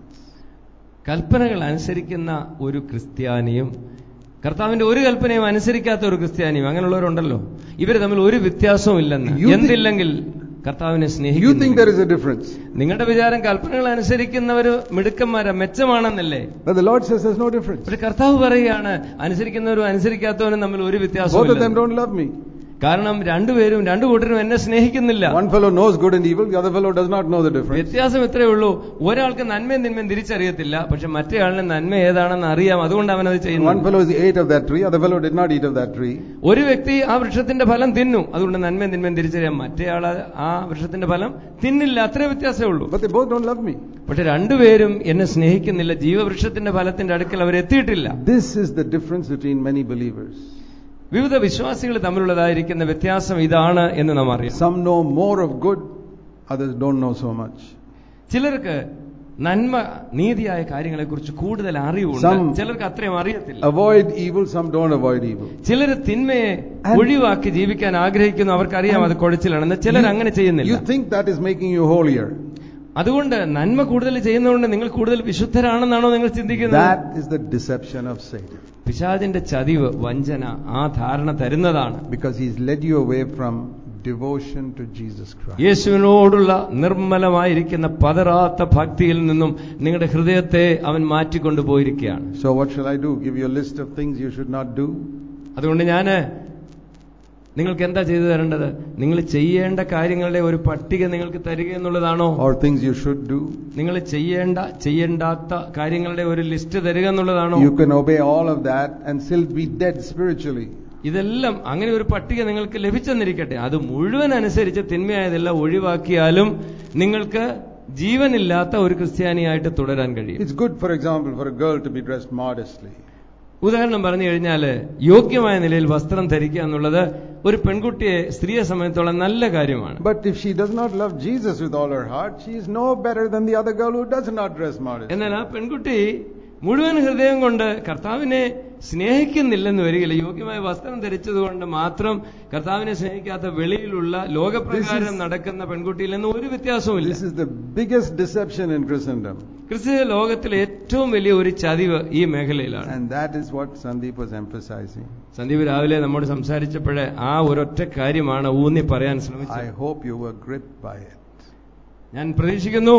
കൽപ്പനകൾ അനുസരിക്കുന്ന ഒരു ക്രിസ്ത്യാനിയും കർത്താവിന്റെ ഒരു കൽപ്പനയും അനുസരിക്കാത്ത ഒരു ക്രിസ്ത്യാനിയും അങ്ങനെയുള്ളവരുണ്ടല്ലോ ഇവര് തമ്മിൽ ഒരു വ്യത്യാസവും ഇല്ലെന്ന് You think- എന്തില്ലെങ്കിൽ കർത്താവിനെ You think സ്നേഹിക്കുന്നു there is a difference. നിങ്ങളുടെ വിചാരം കൽപ്പനകൾ അനുസരിക്കുന്നവര് മിടുക്കന്മാരാ മെച്ചമാണെന്നല്ലേ But the Lord says there's no difference. പക്ഷെ കർത്താവ് പറയുകയാണ് അനുസരിക്കുന്നവരും അനുസരിക്കാത്തവരും തമ്മിൽ ഒരു Both of them വ്യത്യാസവും don't love me. കാരണം രണ്ടുപേരും രണ്ടു കൂട്ടരും എന്നെ സ്നേഹിക്കുന്നില്ല One fellow knows good and evil, the other fellow does not know the difference. വ്യത്യാസം ഇത്രയേ ഉള്ളൂ ഒരാൾക്ക് നന്മയും തിന്മയും തിരിച്ചറിയത്തില്ല പക്ഷെ മറ്റേ ആളിന് നന്മ ഏതാണെന്ന് അറിയാം അതുകൊണ്ട് അവനത് One ചെയ്യുന്നു fellow is ate of that tree, other fellow did not eat of that tree. ഒരു വ്യക്തി ആ വൃക്ഷത്തിന്റെ ഫലം തിന്നു അതുകൊണ്ട് നന്മയും തിന്മയും തിരിച്ചറിയാം മറ്റേ ആള് ആ വൃക്ഷത്തിന്റെ ഫലം തിന്നില്ല അത്രേ വ്യത്യാസമേ ഉള്ളൂ But they both don't love me. പക്ഷെ രണ്ടുപേരും എന്നെ സ്നേഹിക്കുന്നില്ല ജീവവൃക്ഷത്തിന്റെ ഫലത്തിന്റെ അടുക്കൽ അവർ എത്തിയിട്ടില്ല This is the difference between many believers. വിവിധ വിശ്വാസികൾ തമ്മിലുള്ളതായിരിക്കുന്ന വ്യത്യാസം ഇതാണ് എന്ന് നാം അറിയാം Some know more of good, others don't know so much. ചിലർക്ക് നന്മ നീതിയായ കാര്യങ്ങളെക്കുറിച്ച് കൂടുതൽ അറിവുണ്ട് Some- ചിലർക്ക് അത്രയും അറിയത്തില്ല Avoid evil, some don't avoid evil. ചിലർ തിന്മയെ And- ഒഴിവാക്കി ജീവിക്കാൻ ആഗ്രഹിക്കുന്നു അവർക്കറിയാം അത് കുഴച്ചിലാണെന്ന് ചിലർ അങ്ങനെ ചെയ്യുന്നില്ല You think that is making you holier. അതുകൊണ്ട് നന്മ കൂടുതൽ ചെയ്യുന്നതുകൊണ്ട് നിങ്ങൾ കൂടുതൽ വിശുദ്ധരാണെന്നാണോ നിങ്ങൾ ചിന്തിക്കുന്നത് That is the deception of Satan. പിശാചിന്റെ ചതിവ് വഞ്ചന ആ ധാരണ തരുന്നതാണ് Because he's led you away from devotion to Jesus Christ. യേശുവിനോടുള്ള നിർമ്മലമായിരിക്കുന്ന പതറാത്ത ഭക്തിയിൽ നിന്നും നിങ്ങളുടെ ഹൃദയത്തെ അവൻ മാറ്റിക്കൊണ്ടുപോയിരിക്കുകയാണ് So what shall I do? Give you a list of things you should not do? അതുകൊണ്ട് ഞാന് നിങ്ങൾക്ക് എന്താ ചെയ്തു തരേണ്ടത് നിങ്ങൾ ചെയ്യേണ്ട കാര്യങ്ങളുടെ ഒരു പട്ടിക നിങ്ങൾക്ക് തരിക എന്നുള്ളതാണോ Or things you should do? നിങ്ങൾ ചെയ്യേണ്ട ചെയ്യേണ്ടാത്ത കാര്യങ്ങളുടെ ഒരു ലിസ്റ്റ് തരിക എന്നുള്ളതാണോ You can obey all of that and still be dead spiritually. ഇതെല്ലാം അങ്ങനെ ഒരു പട്ടിക നിങ്ങൾക്ക് ലഭിച്ചെന്നിരിക്കട്ടെ അത് മുഴുവൻ അനുസരിച്ച് തിന്മയായതെല്ലാം ഒഴിവാക്കിയാലും നിങ്ങൾക്ക് ജീവനില്ലാത്ത ഒരു ക്രിസ്ത്യാനിയായിട്ട് തുടരാൻ കഴിയും It's good, for example, for a girl to be dressed modestly. ഉദാഹരണം പറഞ്ഞു കഴിഞ്ഞാൽ യോഗ്യമായ നിലയിൽ വസ്ത്രം ധരിക്കുക എന്നുള്ളത് ഒരു പെൺകുട്ടിയെ സ്ത്രീയെ സംബന്ധിച്ചോളം നല്ല കാര്യമാണ് But if she does not love Jesus with all her heart, she is no better than the other girl who does not dress modestly. എന്നാൽ ആ പെൺകുട്ടി മുഴുവൻ ഹൃദയം കൊണ്ട് കർത്താവിനെ സ്നേഹിക്കുന്നില്ലെന്ന് വരികില്ല യോഗ്യമായ വസ്ത്രം ധരിച്ചതുകൊണ്ട് മാത്രം കർത്താവിനെ സ്നേഹിക്കാത്ത വെളിയിലുള്ള ലോകപ്രകാരം This is- നടക്കുന്ന പെൺകുട്ടിയിൽ നിന്ന് ഒരു വ്യത്യാസവുമില്ല This is the biggest deception in Christendom. ക്രിസ്തീയ ലോകത്തിലെ ഏറ്റവും വലിയ ഒരു ചതിവ് ഈ മേഖലയിലാണ് And that is what Sandeep was emphasizing. Sandeep രാവിലെ നമ്മോട് സംസാരിച്ചപ്പോഴേ ആ ഒരൊറ്റ കാര്യമാണ് ഊന്നി പറയാൻ ശ്രമിച്ചത് I hope you were gripped by it. ഞാൻ പ്രതീക്ഷിക്കുന്നു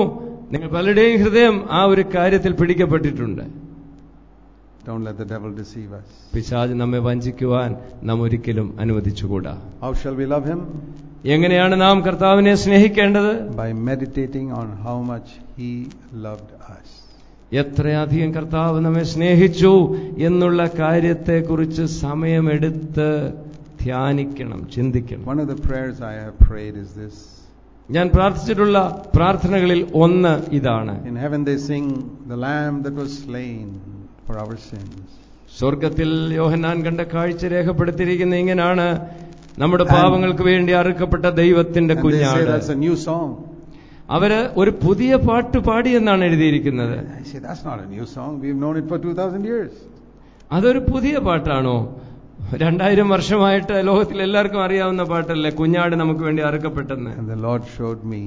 നിങ്ങൾ പലരുടെയും ഹൃദയം ആ ഒരു കാര്യത്തിൽ പിടിക്കപ്പെട്ടിട്ടുണ്ട് Don't let the devil deceive us. പിശാജ് നമ്മെ വഞ്ചിക്കുവാൻ നാം ഒരിക്കലും അനുവദിച്ചുകൂടാ How shall we love him? എങ്ങനെയാണ് നാം കർത്താവിനെ സ്നേഹിക്കേണ്ടത് By meditating on how much he loved us. എത്രയധികം കർത്താവ് നമ്മെ സ്നേഹിച്ചു എന്നുള്ള കാര്യത്തെക്കുറിച്ച് സമയമെടുത്ത് ധ്യാനിക്കണം ചിന്തിക്കണം One of the prayers I have prayed is this. ഞാൻ പ്രാർത്ഥിച്ചിട്ടുള്ള പ്രാർത്ഥനകളിൽ ഒന്ന് ഇതാണ് In heaven they sing, The Lamb that was slain for our sins. സ്വർഗത്തിൽ യോഹന്നാൻ കണ്ട കാഴ്ച രേഖപ്പെടുത്തിയിരിക്കുന്ന ഇങ്ങനാണ് നമ്മുടെ പാപങ്ങൾക്ക് വേണ്ടി അറുക്കപ്പെട്ട ദൈവത്തിന്റെ And they say കുഞ്ഞാട് that's a new song. അവര് ഒരു പുതിയ പാട്ട് പാടിയെന്നാണ് എഴുതിയിരിക്കുന്നത് I say, That's not a new song. We've known it for 2,000 years. അതൊരു പുതിയ പാട്ടാണോ രണ്ടായിരം വർഷമായിട്ട് ലോകത്തിൽ എല്ലാവർക്കും അറിയാവുന്ന പാട്ടല്ലേ കുഞ്ഞാട് നമുക്ക് വേണ്ടി അറുക്കപ്പെട്ടെന്ന് And the Lord showed me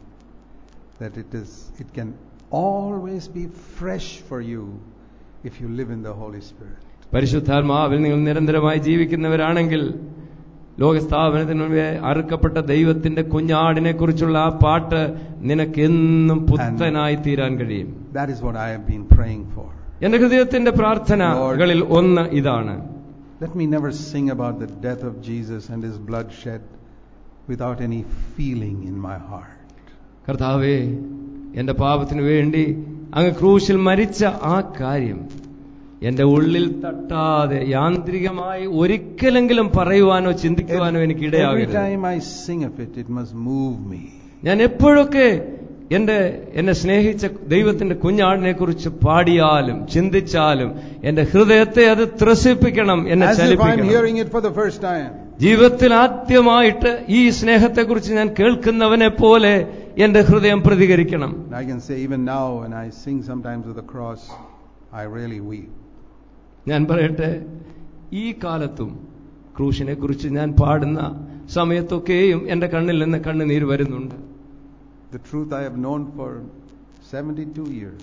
that it is it can always be fresh for you if you live in the Holy Spirit. പരിശുദ്ധാത്മാവിൽ നിങ്ങൾ നിരന്തരമായി ജീവിക്കുന്നവരാണെങ്കിൽ ലോകസ്ഥാപനത്തിന് മുമ്പേ അറുക്കപ്പെട്ട ദൈവത്തിന്റെ കുഞ്ഞാടിനെ കുറിച്ചുള്ള ആ പാട്ട് നിനക്കെന്നും പുത്തനായി തീരാൻ കഴിയും That is what I have been praying for. എന്റെ ഹൃദയത്തിന്റെ പ്രാർത്ഥനകളിൽ ഒന്ന് ഇതാണ് Let me never sing about the death of Jesus and his blood shed without any feeling in my heart. കർത്താവേ എന്റെ പാപത്തിനു വേണ്ടി അങ്ങ് ക്രൂശിൽ മരിച്ച ആ കാര്യം എന്റെ ഉള്ളിൽ തട്ടാതെ യാന്ത്രികമായി ഒരിക്കലെങ്കിലും പറയുവാനോ ചിന്തിക്കുവാനോ എനിക്ക് Every ഇടയാകരുത് time I sing of it, it must move me. ഞാൻ എപ്പോഴൊക്കെ എന്റെ എന്നെ സ്നേഹിച്ച ദൈവത്തിന്റെ കുഞ്ഞാടിനെ കുറിച്ച് പാടിയാലും ചിന്തിച്ചാലും എന്റെ ഹൃദയത്തെ അത് ത്രസിപ്പിക്കണം എന്നെ As if I'm ചലിപ്പിക്കണം hearing it for the first time. ജീവിതത്തിൽ ആദ്യമായിട്ട് ഈ സ്നേഹത്തെക്കുറിച്ച് ഞാൻ കേൾക്കുന്നവനെ പോലെ എന്റെ ഹൃദയം പ്രതികരിക്കണം And I can say, even now, when I sing sometimes of the cross, I really weep. ഞാൻ പറയട്ടെ ഈ കാലത്തും ക്രൂശിനെ കുറിച്ച് ഞാൻ പാടുന്ന സമയത്തൊക്കെയും എന്റെ കണ്ണിൽ നിന്ന് കണ്ണുനീര് വരുന്നുണ്ട് The truth I have known for 72 years.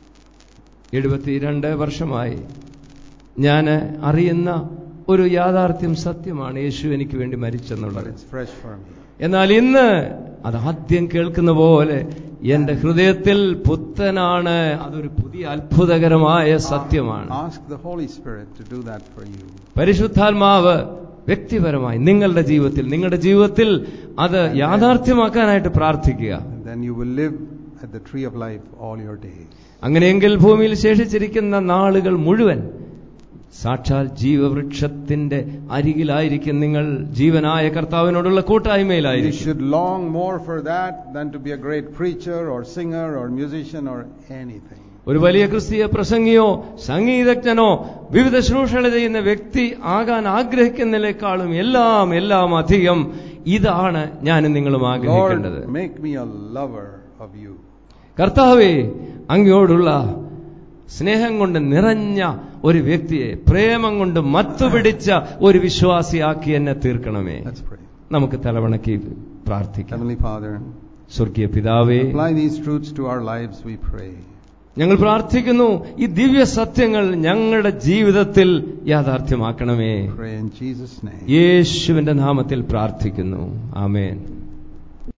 എഴുപത്തിരണ്ട് വർഷമായി ഞാൻ അറിയുന്ന ഒരു യാഥാർത്ഥ്യം സത്യമാണ് യേശു എനിക്ക് വേണ്ടി But മരിച്ചെന്നുള്ളത് it's fresh for me. എന്നാൽ ഇന്ന് അത് ആദ്യം കേൾക്കുന്ന പോലെ എന്റെ ഹൃദയത്തിൽ പുത്തനാണ് അതൊരു പുതിയ അത്ഭുതകരമായ സത്യമാണ് Ask the Holy Spirit to do that for you. പരിശുദ്ധാത്മാവ് വ്യക്തിപരമായി നിങ്ങളുടെ ജീവിതത്തിൽ നിങ്ങളുടെ ജീവിതത്തിൽ അത് യാഥാർത്ഥ്യമാക്കാനായിട്ട് പ്രാർത്ഥിക്കുക And then you will live at the tree of life all your days. അങ്ങനെയെങ്കിൽ ഭൂമിയിൽ ശേഷിച്ചിരിക്കുന്ന നാളുകൾ മുഴുവൻ സാക്ഷാൽ ജീവവൃക്ഷത്തിന്റെ അരികിലായിരിക്കും നിങ്ങൾ ജീവനായ കർത്താവിനോടുള്ള You കൂട്ടായ്മയിലായിരിക്കും should long more for that than to be a great preacher or singer or musician or anything. ഒരു വലിയ ക്രിസ്തീയ പ്രസംഗിയോ സംഗീതജ്ഞനോ വിവിധ ശുശ്രൂഷകൾ ചെയ്യുന്ന വ്യക്തി ആകാൻ ആഗ്രഹിക്കുന്നതിനേക്കാളും എല്ലാം എല്ലാം അധികം ഇതാണ് ഞാനും നിങ്ങളും ആഗ്രഹിക്കേണ്ടത് Lord, make me a lover of you. കർത്താവേ അങ്ങയോടുള്ള സ്നേഹം കൊണ്ട് നിറഞ്ഞ ഒരു വ്യക്തിയെ പ്രേമം കൊണ്ട് മത്തുപിടിച്ച ഒരു വിശ്വാസിയാക്കി എന്നെ തീർക്കണമേ Let's pray. നമുക്ക് തലവണക്കി പ്രാർത്ഥിക്കാം Heavenly Father, സ്വർഗീയ പിതാവേ apply these truths to our lives, we pray. ഞങ്ങൾ പ്രാർത്ഥിക്കുന്നു ഈ ദിവ്യ സത്യങ്ങൾ ഞങ്ങളുടെ ജീവിതത്തിൽ യാഥാർത്ഥ്യമാക്കണമേ Pray in Jesus' name. യേശുവിന്റെ നാമത്തിൽ പ്രാർത്ഥിക്കുന്നു ആമേൻ